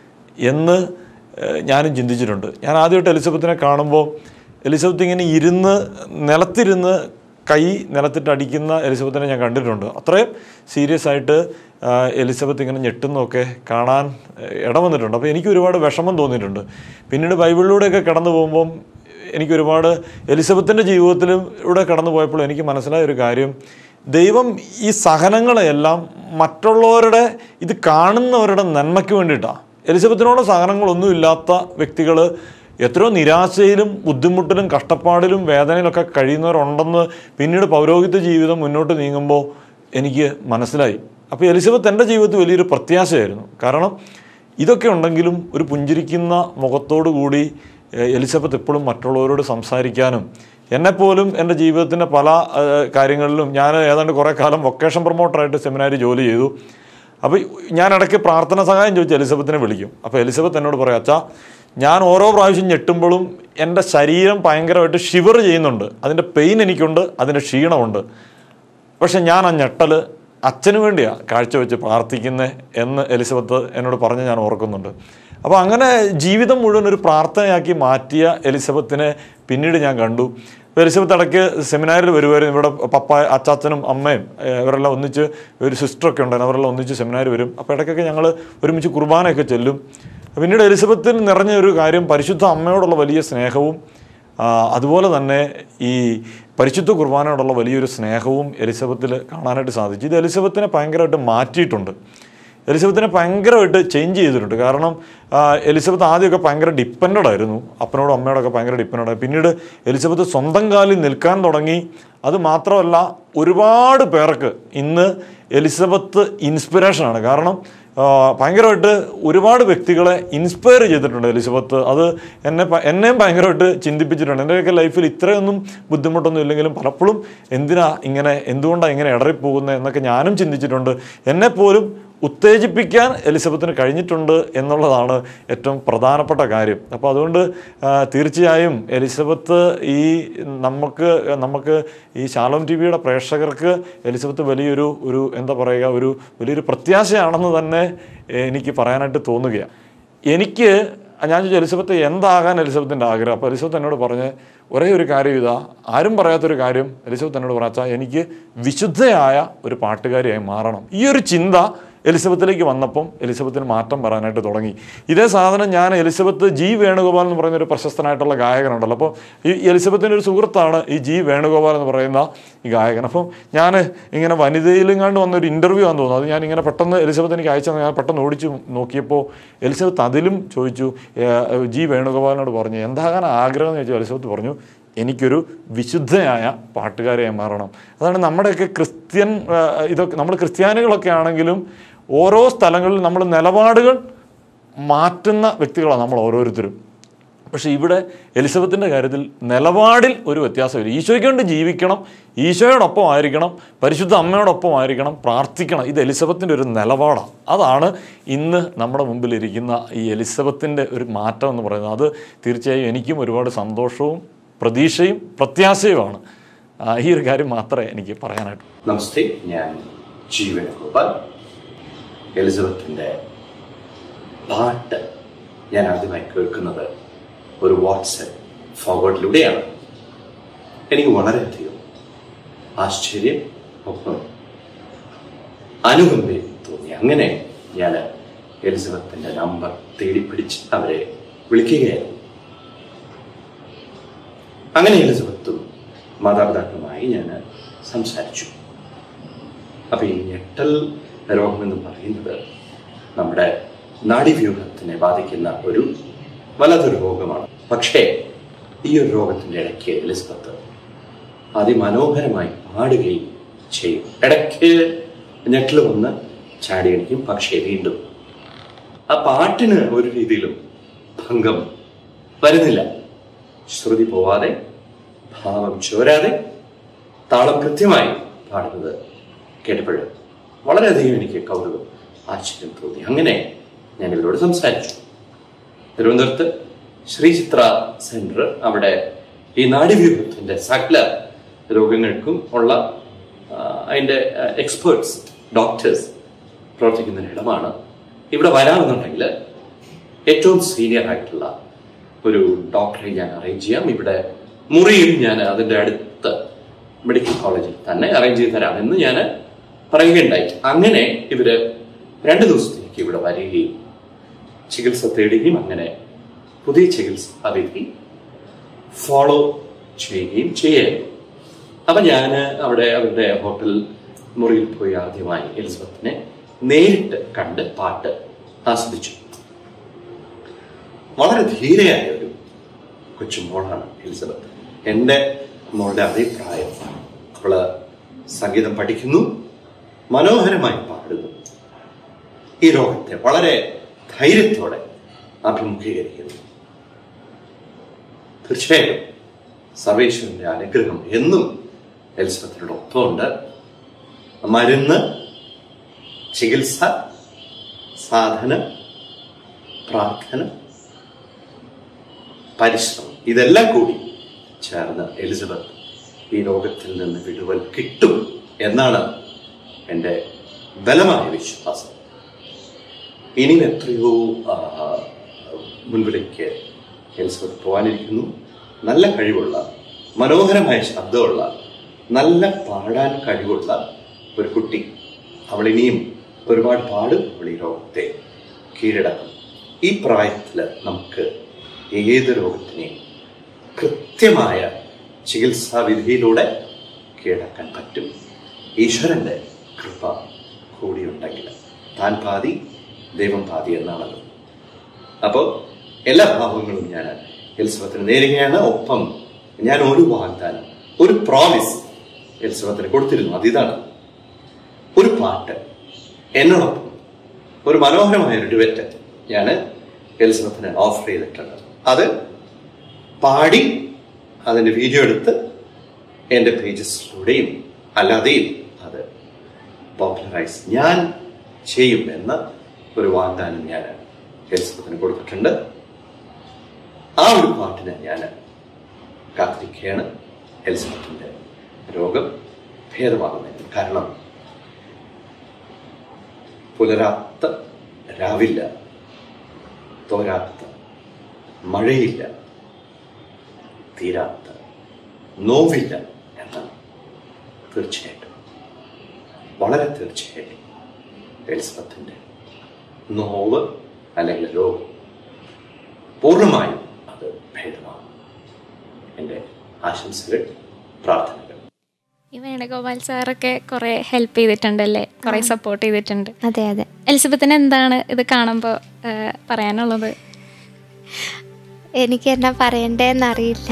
Speaker 10: എന്ന് ഏഹ്, ഞാനും ചിന്തിച്ചിട്ടുണ്ട് ഞാൻ ആദ്യമായിട്ട് എലിസബത്തിനെ കാണുമ്പോൾ എലിസബത്ത് ഇങ്ങനെ ഇരുന്ന് നിലത്തിരുന്ന് കൈ നിലത്തിട്ട് അടിക്കുന്ന എലിസബത്തിനെ ഞാൻ കണ്ടിട്ടുണ്ട് അത്രയും സീരിയസ് ആയിട്ട് ആ, എലിസബത്ത് ഇങ്ങനെ ഞെട്ടുന്നതൊക്കെ കാണാൻ ഏഹ്, ഇടവന്നിട്ടുണ്ട് അപ്പോൾ എനിക്ക് ഒരുപാട് വിഷമം തോന്നിയിട്ടുണ്ട് പിന്നീട് ബൈബിളിലൂടെയൊക്കെ കടന്നു പോകുമ്പം എനിക്ക് ഒരുപാട് എലിസബത്തിൻ്റെ ജീവിതത്തിലും ഇവിടെ കടന്നു പോയപ്പോൾ എനിക്ക് മനസ്സിലായ ഒരു കാര്യം ദൈവം ഈ സഹനങ്ങളെയെല്ലാം മറ്റുള്ളവരുടെ ഇത് കാണുന്നവരുടെ നന്മയ്ക്ക് വേണ്ടിയിട്ടാണ് എലിസബത്തിനോട് സഹനങ്ങളൊന്നും ഇല്ലാത്ത വ്യക്തികൾ എത്രയോ നിരാശയിലും ബുദ്ധിമുട്ടിലും കഷ്ടപ്പാടിലും വേദനയിലൊക്കെ കഴിയുന്നവരുണ്ടെന്ന് പിന്നീട് പൗരോഹിത്യ ജീവിതം മുന്നോട്ട് നീങ്ങുമ്പോൾ എനിക്ക് മനസ്സിലായി അപ്പോൾ എലിസബത്ത് എൻ്റെ ജീവിതത്തിൽ വലിയൊരു പ്രത്യാശയായിരുന്നു കാരണം ഇതൊക്കെ ഉണ്ടെങ്കിലും ഒരു പുഞ്ചിരിക്കുന്ന മുഖത്തോടു കൂടി ഏഹ്, എലിസബത്ത് എപ്പോഴും മറ്റുള്ളവരോട് സംസാരിക്കാനും എന്നെപ്പോലും എൻ്റെ ജീവിതത്തിൻ്റെ പല ഏഹ്, കാര്യങ്ങളിലും ഞാൻ ഏതാണ്ട് കുറേ കാലം വൊക്കേഷൻ പ്രൊമോട്ടറായിട്ട് സെമിനാരി ജോലി ചെയ്തു അപ്പോൾ ഞാൻ ഇടയ്ക്ക് പ്രാർത്ഥന സഹായം ചോദിച്ച് എലിസബത്തിനെ വിളിക്കും അപ്പോൾ എലിസബത്ത് എന്നോട് പറയും അച്ഛാ ഞാൻ ഓരോ പ്രാവശ്യം ഞെട്ടുമ്പോഴും എൻ്റെ ശരീരം ഭയങ്കരമായിട്ട് ഷിവർ ചെയ്യുന്നുണ്ട് അതിൻ്റെ പെയിൻ എനിക്കുണ്ട് അതിൻ്റെ ക്ഷീണമുണ്ട് പക്ഷെ ഞാൻ ആ ഞെട്ടൽ അച്ഛന് വേണ്ടിയാണ് കാഴ്ചവെച്ച് പ്രാർത്ഥിക്കുന്നത് എന്ന് എലിസബത്ത് എന്നോട് പറഞ്ഞ് ഞാൻ ഓർക്കുന്നുണ്ട് അപ്പോൾ അങ്ങനെ ജീവിതം മുഴുവൻ ഒരു പ്രാർത്ഥനയാക്കി മാറ്റിയ എലിസബത്തിനെ പിന്നീട് ഞാൻ കണ്ടു അപ്പോൾ എലിസബത്ത് ഇടയ്ക്ക് സെമിനാരിൽ വരുമായിരുന്നു ഇവിടെ പപ്പ അച്ചാച്ചനും അമ്മയും ഏഹ്, ഇവരെല്ലാം ഒന്നിച്ച് ഒരു സിസ്റ്ററൊക്കെ ഉണ്ടായിരുന്നു അവരെല്ലാം ഒന്നിച്ച് സെമിനാർ വരും അപ്പോൾ ഇടയ്ക്കൊക്കെ ഞങ്ങൾ ഒരുമിച്ച് കുർബാനയൊക്കെ ചെല്ലും പിന്നീട് എലിസബത്തിൽ നിറഞ്ഞ ഒരു കാര്യം പരിശുദ്ധ അമ്മയോടുള്ള വലിയ സ്നേഹവും ആ, അതുപോലെ തന്നെ ഈ പരിശുദ്ധ കുർബാനയോടുള്ള വലിയൊരു സ്നേഹവും എലിസബത്തിൽ കാണാനായിട്ട് സാധിച്ചു ഇത് എലിസബത്തിനെ ഭയങ്കരമായിട്ട് മാറ്റിയിട്ടുണ്ട് എലിസബത്തിനെ ഭയങ്കരമായിട്ട് ചേഞ്ച് ചെയ്തിട്ടുണ്ട് കാരണം ആ, എലിസബത്ത് ആദ്യമൊക്കെ ഭയങ്കര ഡിപ്പെൻഡഡ് ആയിരുന്നു അപ്പനോടും അമ്മയോടൊക്കെ ഭയങ്കര ഡിപ്പെൻഡഡ് പിന്നീട് എലിസബത്ത് സ്വന്തം കാലിൽ നിൽക്കാൻ തുടങ്ങി അത് മാത്രമല്ല ഒരുപാട് പേർക്ക് ഇന്ന് എലിസബത്ത് ഇൻസ്പിറേഷനാണ് കാരണം ആ, ഭയങ്കരമായിട്ട് ഒരുപാട് വ്യക്തികളെ ഇൻസ്പയർ ചെയ്തിട്ടുണ്ട് എലിസബത്ത് അത് എന്നെ ഭ- എന്നെയും ഭയങ്കരമായിട്ട് ചിന്തിപ്പിച്ചിട്ടുണ്ട് എൻ്റെയൊക്കെ ലൈഫിൽ ഇത്രയൊന്നും ബുദ്ധിമുട്ടൊന്നും ഇല്ലെങ്കിലും പലപ്പോഴും എന്തിനാ ഇങ്ങനെ എന്തുകൊണ്ടാണ് ഇങ്ങനെ ഇടറിപ്പോകുന്നത് എന്നൊക്കെ ഞാനും ചിന്തിച്ചിട്ടുണ്ട് എന്നെപ്പോലും ഉത്തേജിപ്പിക്കാൻ എലിസബത്തിന് കഴിഞ്ഞിട്ടുണ്ട് എന്നുള്ളതാണ് ഏറ്റവും പ്രധാനപ്പെട്ട കാര്യം അപ്പോൾ അതുകൊണ്ട് ആ, തീർച്ചയായും എലിസബത്ത് ഈ നമുക്ക് നമുക്ക് ഈ ശാലോം ടി വിയുടെ പ്രേക്ഷകർക്ക് എലിസബത്ത് വലിയൊരു ഒരു എന്താ പറയുക ഒരു വലിയൊരു പ്രത്യാശയാണെന്ന് തന്നെ എനിക്ക് പറയാനായിട്ട് തോന്നുകയാണ് എനിക്ക് ഞാൻ ചോദിച്ചു എലിസബത്ത് എന്താകാൻ എലിസബത്തിൻ്റെ ആഗ്രഹം അപ്പോൾ എലിസബത്ത് എന്നോട് പറഞ്ഞ് ഒരേ ഒരു കാര്യം ഇതാ ആരും പറയാത്തൊരു കാര്യം എലിസബത്ത് എന്നോട് പറഞ്ഞാൽ എനിക്ക് വിശുദ്ധയായ ഒരു പാട്ടുകാരിയായി മാറണം ഈ ഒരു ചിന്ത എലിസബത്തിലേക്ക് വന്നപ്പം എലിസബത്തിന് മാറ്റം വരാനായിട്ട് തുടങ്ങി ഇതേ സാധനം ഞാൻ എലിസബത്ത് ജി വേണുഗോപാൽ എന്ന് പറയുന്ന ഒരു പ്രശസ്തനായിട്ടുള്ള ഗായകനുണ്ടല്ലോ അപ്പോൾ ഈ എലിസബത്തിൻ്റെ ഒരു സുഹൃത്താണ് ഈ ജി വേണുഗോപാൽ എന്ന് പറയുന്ന ഈ ഗായകൻ അപ്പം ഞാൻ ഇങ്ങനെ വനിതയിലും കണ്ട് വന്ന ഒരു ഇൻ്റർവ്യൂ ആണെന്ന് തോന്നുന്നു അത് ഞാൻ ഇങ്ങനെ പെട്ടെന്ന് എലിസബത്ത് എനിക്ക് അയച്ചു ഞാൻ പെട്ടെന്ന് ഓടിച്ച് നോക്കിയപ്പോൾ എലിസബത്ത് അതിലും ചോദിച്ചു ഏഹ്, ജി വേണുഗോപാലിനോട് പറഞ്ഞു എന്താകാൻ ആഗ്രഹം എന്ന് ചോദിച്ചു എലിസബത്ത് പറഞ്ഞു എനിക്കൊരു വിശുദ്ധയായ പാട്ടുകാരിയായി മാറണം അതാണ് നമ്മുടെയൊക്കെ ക്രിസ്ത്യൻ ആ, ഇതൊക്കെ നമ്മൾ ക്രിസ്ത്യാനികളൊക്കെ ആണെങ്കിലും ഓരോ സ്ഥലങ്ങളിൽ നമ്മൾ നിലപാടുകൾ മാറ്റുന്ന വ്യക്തികളാണ് നമ്മൾ ഓരോരുത്തരും പക്ഷേ ഇവിടെ എലിസബത്തിൻ്റെ കാര്യത്തിൽ നിലപാടിൽ ഒരു വ്യത്യാസമില്ല ഈശോയ്ക്ക് വേണ്ടി ജീവിക്കണം ഈശോയോടൊപ്പം ആയിരിക്കണം പരിശുദ്ധ അമ്മയോടൊപ്പം ആയിരിക്കണം പ്രാർത്ഥിക്കണം ഇത് എലിസബത്തിൻ്റെ ഒരു നിലപാടാണ് അതാണ് ഇന്ന് നമ്മുടെ മുമ്പിൽ ഇരിക്കുന്ന ഈ എലിസബത്തിൻ്റെ ഒരു മാറ്റം എന്ന് പറയുന്നത് അത് തീർച്ചയായും എനിക്കും ഒരുപാട് സന്തോഷവും പ്രതീക്ഷയും പ്രത്യാശയുമാണ് ആ, ഈ ഒരു കാര്യം മാത്രമേ എനിക്ക് പറയാനായിട്ട്
Speaker 11: നമസ്തേ ഞാൻ ജീവൻ ഗോപാൽ എലിസബത്തിൻ്റെ പാട്ട് ഞാൻ ആദ്യമായി കേൾക്കുന്നത് ഒരു വാട്സപ്പ് ഫോർവേഡിലൂടെയാണ് എനിക്ക് വളരെയധികം ആശ്ചര്യം ഒപ്പം അനുകമ്പയും തോന്നി അങ്ങനെ ഞാൻ എലിസബത്തിൻ്റെ നമ്പർ തേടിപ്പിടിച്ച് അവരെ വിളിക്കുകയായിരുന്നു അങ്ങനെ എലിസബത്തും മാതാപിതാക്കളുമായി ഞാൻ സംസാരിച്ചു അപ്പൊ ഈ ഞെട്ടൽ രോഗം എന്ന് പറയുന്നത് നമ്മുടെ നാഡീവ്യൂഹത്തിനെ ബാധിക്കുന്ന ഒരു വലതൊരു രോഗമാണ് പക്ഷേ ഈ ഒരു രോഗത്തിന്റെ ഇടയ്ക്ക് എലിസബത്ത് അതിമനോഹരമായി പാടുകയും ചെയ്യും ഇടയ്ക്ക് ഞെട്ടൽ വന്ന് ചാടിയടിക്കും പക്ഷേ വീണ്ടും ആ പാട്ടിന് ഒരു രീതിയിലും ഭംഗം വരുന്നില്ല ശ്രുതി പോവാതെ ഭാവം ചോരാതെ താളം കൃത്യമായി പാടുന്നത് കേട്ടപ്പോൾ വളരെയധികം എനിക്ക് കൗതുകം ആശ്ചര്യം തോന്നി അങ്ങനെ ഞാൻ ഇവരോട് സംസാരിച്ചു തിരുവനന്തപുരത്ത് ശ്രീചിത്ര സെന്റർ അവിടെ ഈ നാഡീവ്യൂഹത്തിന്റെ സകല രോഗങ്ങൾക്കും ഉള്ള ആ, അതിന്റെ എക്സ്പേർട്സ് ഡോക്ടേഴ്സ് പ്രവർത്തിക്കുന്ന ഇടമാണ് ഇവിടെ വരാമെന്നുണ്ടെങ്കിൽ ഏറ്റവും സീനിയർ ആയിട്ടുള്ള ഒരു ഡോക്ടറെ ഞാൻ അറേഞ്ച് ചെയ്യാം ഇവിടെ മുറിയും ഞാൻ അതിന്റെ അടുത്ത് മെഡിക്കൽ കോളേജിൽ തന്നെ അറേഞ്ച് ചെയ്ത് തരാം എന്ന് ഞാൻ പറയുകയുണ്ടായി അങ്ങനെ ഇവര് രണ്ട് ദിവസത്തേക്ക് ഇവിടെ വരികയും ചികിത്സ തേടുകയും അങ്ങനെ പുതിയ ചികിത്സ വിധി ഫോളോ ചെയ്യുകയും ചെയ്യായിരുന്നു അപ്പൊ ഞാൻ അവിടെ അവരുടെ ഹോട്ടൽ മുറിയിൽ പോയി ആദ്യമായി എലിസബത്തിനെ നേരിട്ട് കണ്ട് പാട്ട് ആസ്വദിച്ചു വളരെ ധീരയായ ഒരു കൊച്ചുമോളാണ് എലിസബത്ത് എൻ്റെ മോളുടെ അഭിപ്രായം അവള് സംഗീതം പഠിക്കുന്നു മനോഹരമായി പാടുന്നു ഈ രോഗത്തെ വളരെ ധൈര്യത്തോടെ അഭിമുഖീകരിക്കുന്നു തീർച്ചയായും സർവേശ്വരന്റെ അനുഗ്രഹം എന്നും എലിസബത്തിനോട് ഒപ്പമുണ്ട് മരുന്ന് ചികിത്സ സാധന പ്രാർത്ഥന പരിശ്രമം ഇതെല്ലാം കൂടി ചേർന്ന് എലിസബത്ത് ഈ രോഗത്തിൽ നിന്ന് വിടുവൽ കിട്ടും എന്നാണ് എൻ്റെ ബലമായ വിശ്വാസം ഇനിയും എത്രയോ ആ, മുൻപിലേക്ക് എലിസബത്ത് പോകാനിരിക്കുന്നു നല്ല കഴിവുള്ള മനോഹരമായ ശബ്ദമുള്ള നല്ല പാടാൻ കഴിവുള്ള ഒരു കുട്ടി അവൾ ഇനിയും ഒരുപാട് പാടും അവൾ ഈ രോഗത്തെ കീഴടക്കും ഈ പ്രായത്തിൽ നമുക്ക് ഏത് രോഗത്തിനെയും കൃത്യമായ ചികിത്സാ വിധിയിലൂടെ കീഴടക്കാൻ പറ്റും ഈശ്വരന്റെ കൃപ കൂടിയുണ്ടെങ്കിൽ താൻ പാതി ദൈവം പാതി എന്നാണല്ലോ അപ്പോൾ എല്ലാ ഭാവങ്ങളും ഞാൻ എലിസബത്തിന് നേരുകയാണ് ഒപ്പം ഞാൻ ഒരു വാഗ്ദാനം ഒരു പ്രോമിസ് എലിസബത്തിന് കൊടുത്തിരുന്നു അതിതാണ് ഒരു പാട്ട് എന്നോടൊപ്പം ഒരു മനോഹരമായ ഒരു ഡിവറ്റ് ഞാൻ എലിസബത്തിന് ഓഫർ ചെയ്തിട്ടുണ്ട് അത് പാടി അതിന്റെ വീഡിയോ എടുത്ത് എൻ്റെ പേജസിലൂടെയും അല്ലാതെയും അത് പോപ്പുലറൈസ് ഞാൻ ചെയ്യും എന്ന് ഒരു വാഗ്ദാനം ഞാൻ എലിസബത്തിന് കൊടുത്തിട്ടുണ്ട് ആ ഒരു പാട്ടിന് ഞാൻ കാത്തിരിക്കുകയാണ് എലിസബത്തിന്റെ രോഗം ഭേദമാകുന്നതിന് കാരണം പുലരാത്ത രാവില്ല തോരാത്ത മഴയില്ല തീരാത്ത നോവില്ല എന്ന് തീർച്ചയായിട്ടും വളരെ തീർച്ചയായിട്ടും എലിസബത്തിന്റെ നോവ് അല്ലെങ്കിൽ രോഗം പൂർണ്ണമായും അത് ഭേദമാകും എൻ്റെ ആശംസകൾ പ്രാർത്ഥനകൾ
Speaker 1: ഈ വേണുഗോപാൽ സാറൊക്കെ കുറെ ഹെൽപ്പ് ചെയ്തിട്ടുണ്ടല്ലേ കുറെ സപ്പോർട്ട് ചെയ്തിട്ടുണ്ട്
Speaker 2: അതെ അതെ
Speaker 1: എലിസബത്തിന് എന്താണ് ഇത് കാണുമ്പോൾ പറയാനുള്ളത്
Speaker 2: എനിക്ക് എന്നാ പറയണ്ടേന്നറിയില്ല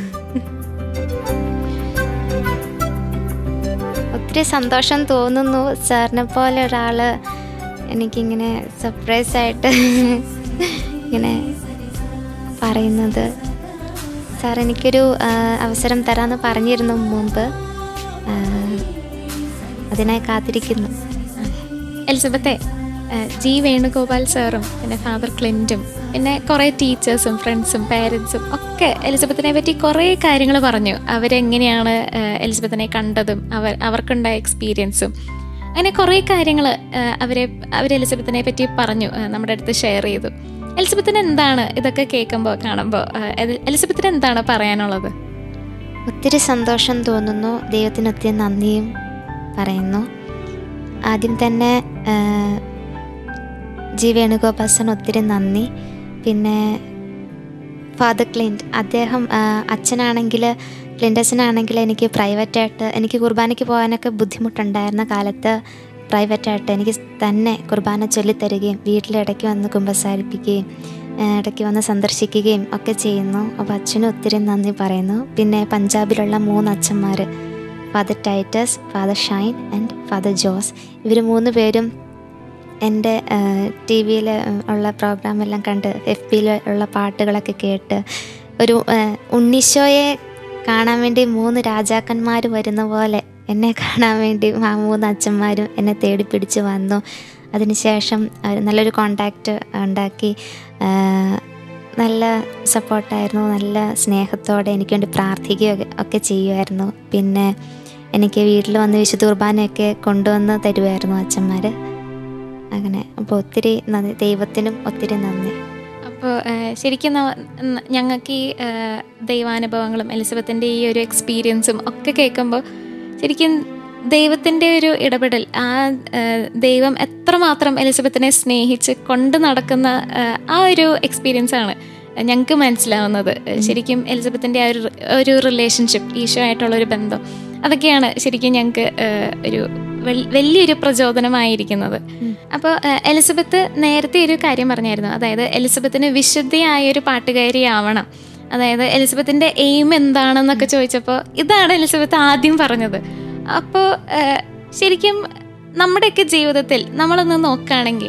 Speaker 2: ഒത്തിരി സന്തോഷം തോന്നുന്നു സാറിനെ പോലെ ഒരാൾ എനിക്കിങ്ങനെ സർപ്രൈസ് ആയിട്ട് ഇങ്ങനെ പറയുന്നത് സാർ എനിക്കൊരു ആ, അവസരം തരാമെന്ന് പറഞ്ഞിരുന്നു മുമ്പ് ആ, അതിനായി കാത്തിരിക്കുന്നു
Speaker 1: എലിസബത്തെ ഏഹ്, ജി വേണുഗോപാൽ സാറും പിന്നെ ഫാദർ ക്ലിൻറ്റും പിന്നെ കുറേ ടീച്ചേഴ്സും ഫ്രണ്ട്സും പേരൻസും ഒക്കെ എലിസബത്തിനെ പറ്റി കുറേ കാര്യങ്ങൾ പറഞ്ഞു അവരെങ്ങനെയാണ് ഏഹ്, എലിസബത്തിനെ കണ്ടതും അവർ അവർക്കുണ്ടായ എക്സ്പീരിയൻസും അങ്ങനെ കുറേ കാര്യങ്ങൾ അവരെ അവർ എലിസബത്തിനെ പറ്റി പറഞ്ഞു ഏഹ്, നമ്മുടെ അടുത്ത് ഷെയർ ചെയ്തു എലിസബത്തിന് എന്താണ് ഇതൊക്കെ കേൾക്കുമ്പോൾ കാണുമ്പോൾ എലിസബത്തിന് എന്താണ് പറയാനുള്ളത്
Speaker 2: ഒത്തിരി സന്തോഷം തോന്നുന്നു ദൈവത്തിന് ഒത്തിരി നന്ദിയും പറയുന്നു ആദ്യം തന്നെ ആ, ജി വേണുഗോപാസൻ ഒത്തിരി നന്ദി പിന്നെ ഫാദർ ക്ലിൻറ്റ് അദ്ദേഹം ആ, അച്ഛനാണെങ്കിൽ ക്ലിൻറ്റസിനാണെങ്കിൽ എനിക്ക് പ്രൈവറ്റായിട്ട് എനിക്ക് കുർബാനയ്ക്ക് പോകാനൊക്കെ ബുദ്ധിമുട്ടുണ്ടായിരുന്ന കാലത്ത് പ്രൈവറ്റായിട്ട് എനിക്ക് തന്നെ കുർബാന ചൊല്ലിത്തരികയും വീട്ടിലിടയ്ക്ക് വന്ന് കുമ്പസാരിപ്പിക്കുകയും ആ, ഇടയ്ക്ക് വന്ന് സന്ദർശിക്കുകയും ഒക്കെ ചെയ്യുന്നു അപ്പോൾ അച്ഛനും ഒത്തിരി നന്ദി പറയുന്നു പിന്നെ പഞ്ചാബിലുള്ള മൂന്ന് അച്ഛന്മാർ father Titus father Shine and father Jose ഇവർ മൂന്ന് പേരും എൻ്റെ ടി വിയിൽ ഉള്ള പ്രോഗ്രാം എല്ലാം കണ്ട് എഫ് പിയിൽ ഉള്ള പാട്ടുകളൊക്കെ കേട്ട് ഒരു ആ, ഉണ്ണീശോയെ കാണാൻ വേണ്ടി മൂന്ന് രാജാക്കന്മാർ വരുന്ന പോലെ എന്നെ കാണാൻ വേണ്ടി ആ മൂന്ന് അച്ഛന്മാരും എന്നെ തേടി പിടിച്ച് വന്നു അതിനുശേഷം അവർ നല്ലൊരു കോണ്ടാക്റ്റ് ഉണ്ടാക്കി ആ, നല്ല സപ്പോർട്ടായിരുന്നു നല്ല സ്നേഹത്തോടെ എനിക്ക് വേണ്ടി പ്രാർത്ഥിക്കുകയൊക്കെ ഒക്കെ ചെയ്യുമായിരുന്നു പിന്നെ എനിക്ക് വീട്ടിൽ വന്ന് വിശുദ്ധ കുർബാനയൊക്കെ കൊണ്ടുവന്ന് തരുമായിരുന്നു അച്ഛന്മാർ അങ്ങനെ അപ്പോൾ ഒത്തിരി നന്ദി ദൈവത്തിനും ഒത്തിരി നന്ദി
Speaker 1: അപ്പോൾ ശരിക്കും ന- ന- ഞങ്ങൾക്ക് ഈ ആ, ദൈവാനുഭവങ്ങളും എലിസബത്തിൻ്റെ ഈ ഒരു എക്സ്പീരിയൻസും ഒക്കെ കേൾക്കുമ്പോൾ ശരിക്കും ദൈവത്തിൻ്റെ ഒരു ഇടപെടൽ ആ ആ, ദൈവം എത്രമാത്രം എലിസബത്തിനെ സ്നേഹിച്ച് കൊണ്ട് നടക്കുന്ന ആ, ആ ഒരു എക്സ്പീരിയൻസ് ആണ് ഞങ്ങൾക്ക് മനസ്സിലാവുന്നത് ശരിക്കും എലിസബത്തിൻ്റെ ആ ഒരു ഒരു റിലേഷൻഷിപ്പ് ഈശോ ആയിട്ടുള്ള ഒരു ബന്ധം അതൊക്കെയാണ് ശരിക്കും ഞങ്ങൾക്ക് ഒരു വൽ- വലിയൊരു പ്രചോദനമായിരിക്കുന്നത് അപ്പോൾ എലിസബത്ത് നേരത്തെ ഒരു കാര്യം പറഞ്ഞായിരുന്നു അതായത് എലിസബത്തിന് വിശുദ്ധിയായ ഒരു പാട്ടുകാരിയാവണം അതായത് എലിസബത്തിൻ്റെ എയിം എന്താണെന്നൊക്കെ ചോദിച്ചപ്പോൾ ഇതാണ് എലിസബത്ത് ആദ്യം പറഞ്ഞത് അപ്പോൾ ശരിക്കും നമ്മുടെയൊക്കെ ജീവിതത്തിൽ നമ്മളൊന്ന് നോക്കുകയാണെങ്കിൽ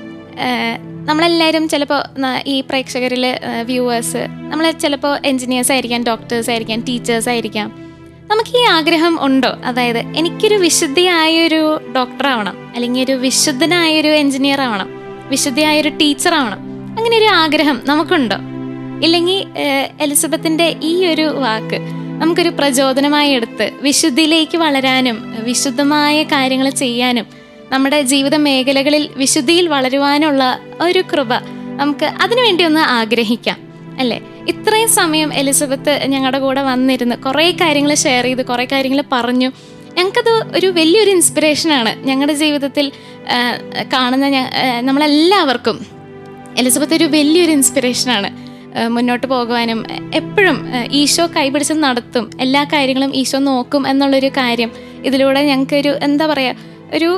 Speaker 1: ഏഹ് നമ്മളെല്ലാവരും ചിലപ്പോൾ ഈ പ്രേക്ഷകരിൽ വ്യൂവേഴ്സ് നമ്മൾ ചിലപ്പോൾ എൻജിനീയേഴ്സ് ആയിരിക്കാം ഡോക്ടേഴ്സ് ആയിരിക്കാം ടീച്ചേഴ്സ് ആയിരിക്കാം നമുക്ക് ഈ ആഗ്രഹം ഉണ്ടോ അതായത് എനിക്കൊരു വിശുദ്ധിയായൊരു ഡോക്ടർ ആവണം അല്ലെങ്കിൽ ഒരു വിശുദ്ധനായൊരു എൻജിനീയർ ആവണം വിശുദ്ധിയായൊരു ടീച്ചർ ആവണം അങ്ങനെ ഒരു ആഗ്രഹം നമുക്കുണ്ടോ ഇല്ലെങ്കിൽ ഏഹ്, എലിസബത്തിൻ്റെ ഈ ഒരു വാക്ക് നമുക്കൊരു പ്രചോദനമായി എടുത്ത് വിശുദ്ധിയിലേക്ക് വളരാനും വിശുദ്ധമായ കാര്യങ്ങൾ ചെയ്യാനും നമ്മുടെ ജീവിത മേഖലകളിൽ വിശുദ്ധിയിൽ വളരുവാനുള്ള ഒരു കൃപ നമുക്ക് അതിനുവേണ്ടി ഒന്ന് ആഗ്രഹിക്കാം അല്ലേ ഇത്രയും സമയം എലിസബത്ത് ഞങ്ങളുടെ കൂടെ വന്നിരുന്ന് കുറേ കാര്യങ്ങൾ ഷെയർ ചെയ്ത് കുറേ കാര്യങ്ങൾ പറഞ്ഞു ഞങ്ങൾക്കത് ഒരു വലിയൊരു ഇൻസ്പിറേഷനാണ് ഞങ്ങളുടെ ജീവിതത്തിൽ ആ, കാണുന്ന ഞ- ആ, നമ്മളെല്ലാവർക്കും എലിസബത്ത് ഒരു വലിയൊരു ഇൻസ്പിറേഷനാണ് ആ, മുന്നോട്ട് പോകുവാനും എപ്പോഴും ആ, ഈശോ കൈപിടിച്ച് നടത്തും എല്ലാ കാര്യങ്ങളും ഈശോ നോക്കും എന്നുള്ളൊരു കാര്യം ഇതിലൂടെ ഞങ്ങൾക്കൊരു എന്താ പറയുക ഒരു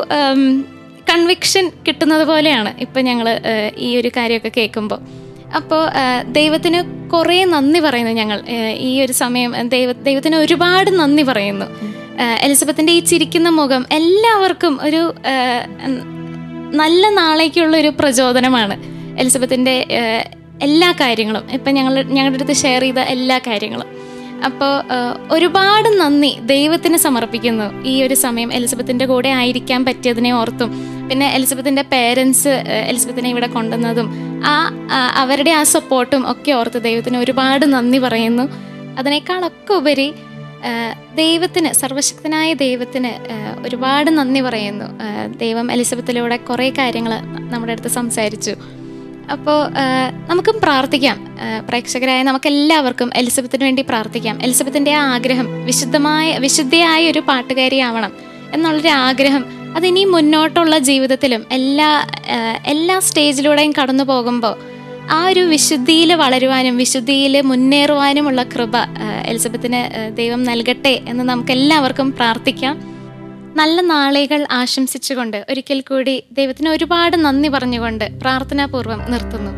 Speaker 1: കൺവിക്ഷൻ കിട്ടുന്നത് പോലെയാണ് ഇപ്പം ഞങ്ങൾ ഈ ഒരു കാര്യമൊക്കെ കേൾക്കുമ്പോൾ അപ്പോൾ ദൈവത്തിന് കുറേ നന്ദി പറയുന്നു ഞങ്ങൾ ആ, ഈ ഒരു സമയം ദൈവ ദൈവത്തിന് ഒരുപാട് നന്ദി പറയുന്നു ആ, എലിസബത്തിൻ്റെ ഈ ചിരിക്കുന്ന മുഖം എല്ലാവർക്കും ഒരു ആ, ഉം, നല്ല നാളേക്കുള്ള ഒരു പ്രചോദനമാണ് എലിസബത്തിൻ്റെ ഏഹ്, എല്ലാ കാര്യങ്ങളും ഇപ്പം ഞങ്ങൾ ഞങ്ങളുടെ അടുത്ത് ഷെയർ ചെയ്ത എല്ലാ കാര്യങ്ങളും അപ്പോൾ ഒരുപാട് നന്ദി ദൈവത്തിന് സമർപ്പിക്കുന്നു ഈ ഒരു സമയം എലിസബത്തിൻ്റെ കൂടെ ആയിരിക്കാൻ പറ്റിയതിനെ ഓർത്തും പിന്നെ എലിസബത്തിൻ്റെ പേരൻസ് എലിസബത്തിനെ ഇവിടെ കൊണ്ടുവന്നതും ആ ആ, അവരുടെ ആ സപ്പോർട്ടും ഒക്കെ ഓർത്ത് ദൈവത്തിന് ഒരുപാട് നന്ദി പറയുന്നു അതിനേക്കാളൊക്കെ ഉപരി ആ, ദൈവത്തിന് സർവശക്തനായ ദൈവത്തിന് ആ, ഒരുപാട് നന്ദി പറയുന്നു ആ, ദൈവം എലിസബത്തിലൂടെ കുറേ കാര്യങ്ങൾ നമ്മുടെ അടുത്ത് സംസാരിച്ചു അപ്പോൾ നമുക്കും പ്രാർത്ഥിക്കാം ആ, പ്രേക്ഷകരായ നമുക്കെല്ലാവർക്കും എലിസബത്തിന് വേണ്ടി പ്രാർത്ഥിക്കാം എലിസബത്തിൻ്റെ ആ ആഗ്രഹം വിശുദ്ധമായ വിശുദ്ധയായ ഒരു പാട്ടുകാരിയാവണം എന്നുള്ളൊരു ആഗ്രഹം അതിനി മുന്നോട്ടുള്ള ജീവിതത്തിലും എല്ലാ ആ, എല്ലാ സ്റ്റേജിലൂടെയും കടന്നു പോകുമ്പോൾ ആ ഒരു വിശുദ്ധിയിൽ വളരുവാനും വിശുദ്ധിയിൽ മുന്നേറുവാനുമുള്ള കൃപ ആ, എലിസബത്തിന് ആ, ദൈവം നൽകട്ടെ എന്ന് നമുക്ക് എല്ലാവർക്കും പ്രാർത്ഥിക്കാം നല്ല നാളുകൾ ആശംസിച്ചുകൊണ്ട് ഒരിക്കൽ കൂടി ദൈവത്തിന് ഒരുപാട് നന്ദി പറഞ്ഞുകൊണ്ട് പ്രാർത്ഥനാപൂർവ്വം നിർത്തുന്നു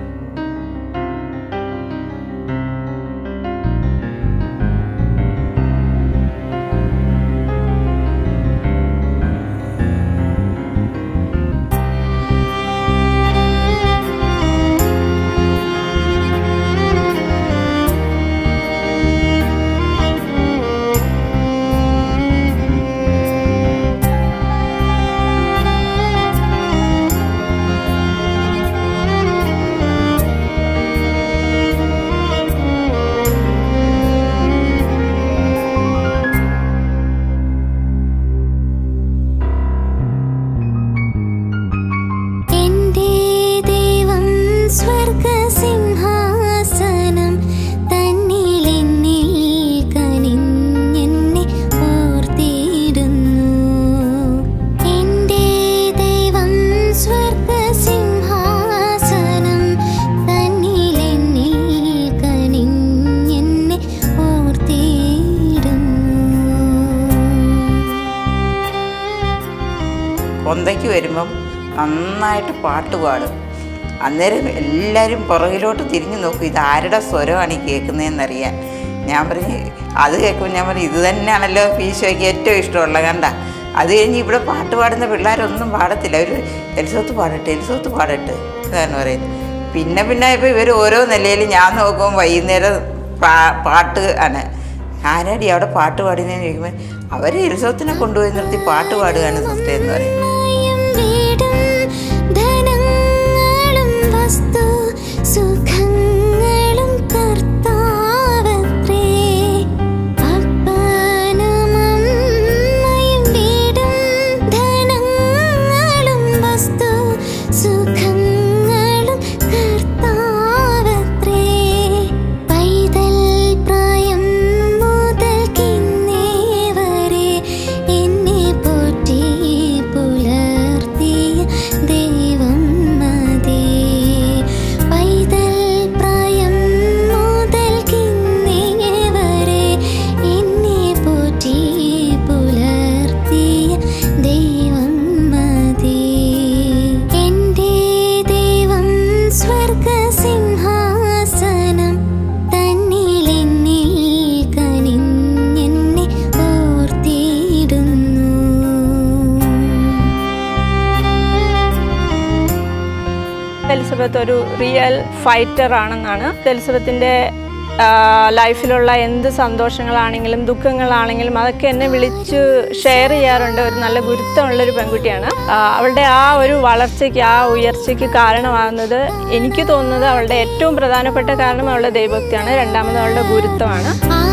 Speaker 9: എന്റെ ദൈവം സ്വർഗസിംഹാസനം തന്നിൽ എന്നിൽ കനിഞ്ഞെന്നെ ഓർത്തിടുന്നു എന്റെ ദൈവം സ്വർഗസിംഹാസനം തന്നിൽ എന്നിൽ കനിഞ്ഞെന്നെ ഓർത്തിടുന്നു
Speaker 12: കൊന്തയ്ക്ക് വരുമ്പം നന്നായിട്ട് പാട്ട് പാടും അന്നേരം എല്ലാവരും പുറകിലോട്ട് തിരിഞ്ഞു നോക്കും ഇത് ആരുടെ സ്വരമാണ് ഈ കേൾക്കുന്നതെന്നറിയാൻ ഞാൻ പറഞ്ഞ് അത് കേൾക്കുമ്പോൾ ഞാൻ പറഞ്ഞു ഇത് തന്നെയാണല്ലോ ഈശോയ്ക്ക് ഏറ്റവും ഇഷ്ടമുള്ള കണ്ട അത് കഴിഞ്ഞ് ഇവിടെ പാട്ട് പാടുന്ന പിള്ളേരൊന്നും പാടത്തില്ല അവർ എലിസോത്ത് പാടട്ടെ എലിസോത്ത് പാടട്ടെ അതാണ് പറയുന്നത് പിന്നെ പിന്നെ ഇപ്പോൾ ഇവർ ഓരോ നിലയിൽ ഞാൻ നോക്കുമ്പോൾ വൈകുന്നേരം പാ- പാട്ട് ആണ് ആരാടി അവിടെ പാട്ട് പാടുന്നതെന്ന് ചോദിക്കുമ്പോൾ അവർ എലിസോത്തിനെ കൊണ്ടുപോയി നിർത്തി പാട്ട് പാടുകയാണ് സിസ്റ്റർ എന്ന് പറയും
Speaker 9: വീടും ധനങ്ങളും വസ്തു സുഖങ്ങളും കർത്താവത്രേ അപ്പനും അമ്മയും വീടും ധനങ്ങളും വസ്തു സുഖങ്ങളും കർത്താവത്രേ പൈതൽ പ്രായം മുതൽക്കിന്നേ വരെ എന്നെ പോറ്റി പുലർത്തിയ ദൈവം മതി പൈതൽ പ്രായം മുതൽക്കിന്നേ വരെ എന്നെ പോറ്റി പുലർത്തിയ ദൈവം മതി എൻ്റെ ദൈവം സ്വർഗസിംഹാസനം തന്നിൽ എന്നിൽ കനിഞ്ഞെന്നെ ഓർത്തിടുന്നു
Speaker 13: എലിസബത്ത് ഒരു റിയൽ ഫൈറ്റർ ആണെന്നാണ് എലിസബത്തിൻ്റെ ലൈഫിലുള്ള എന്ത് സന്തോഷങ്ങളാണെങ്കിലും ദുഃഖങ്ങളാണെങ്കിലും അതൊക്കെ എന്നെ വിളിച്ച് ഷെയർ ചെയ്യാറുണ്ട് ഒരു നല്ല ഗുരുത്തമുള്ളൊരു പെൺകുട്ടിയാണ് ആ, അവളുടെ ആ ഒരു വളർച്ചയ്ക്ക് ആ ഉയർച്ചയ്ക്ക് കാരണമാകുന്നത് എനിക്ക് തോന്നുന്നത് അവളുടെ ഏറ്റവും പ്രധാനപ്പെട്ട കാരണം അവളുടെ ദൈവഭക്തിയാണ് രണ്ടാമത് അവളുടെ ഗുരുത്വമാണ്
Speaker 9: ആ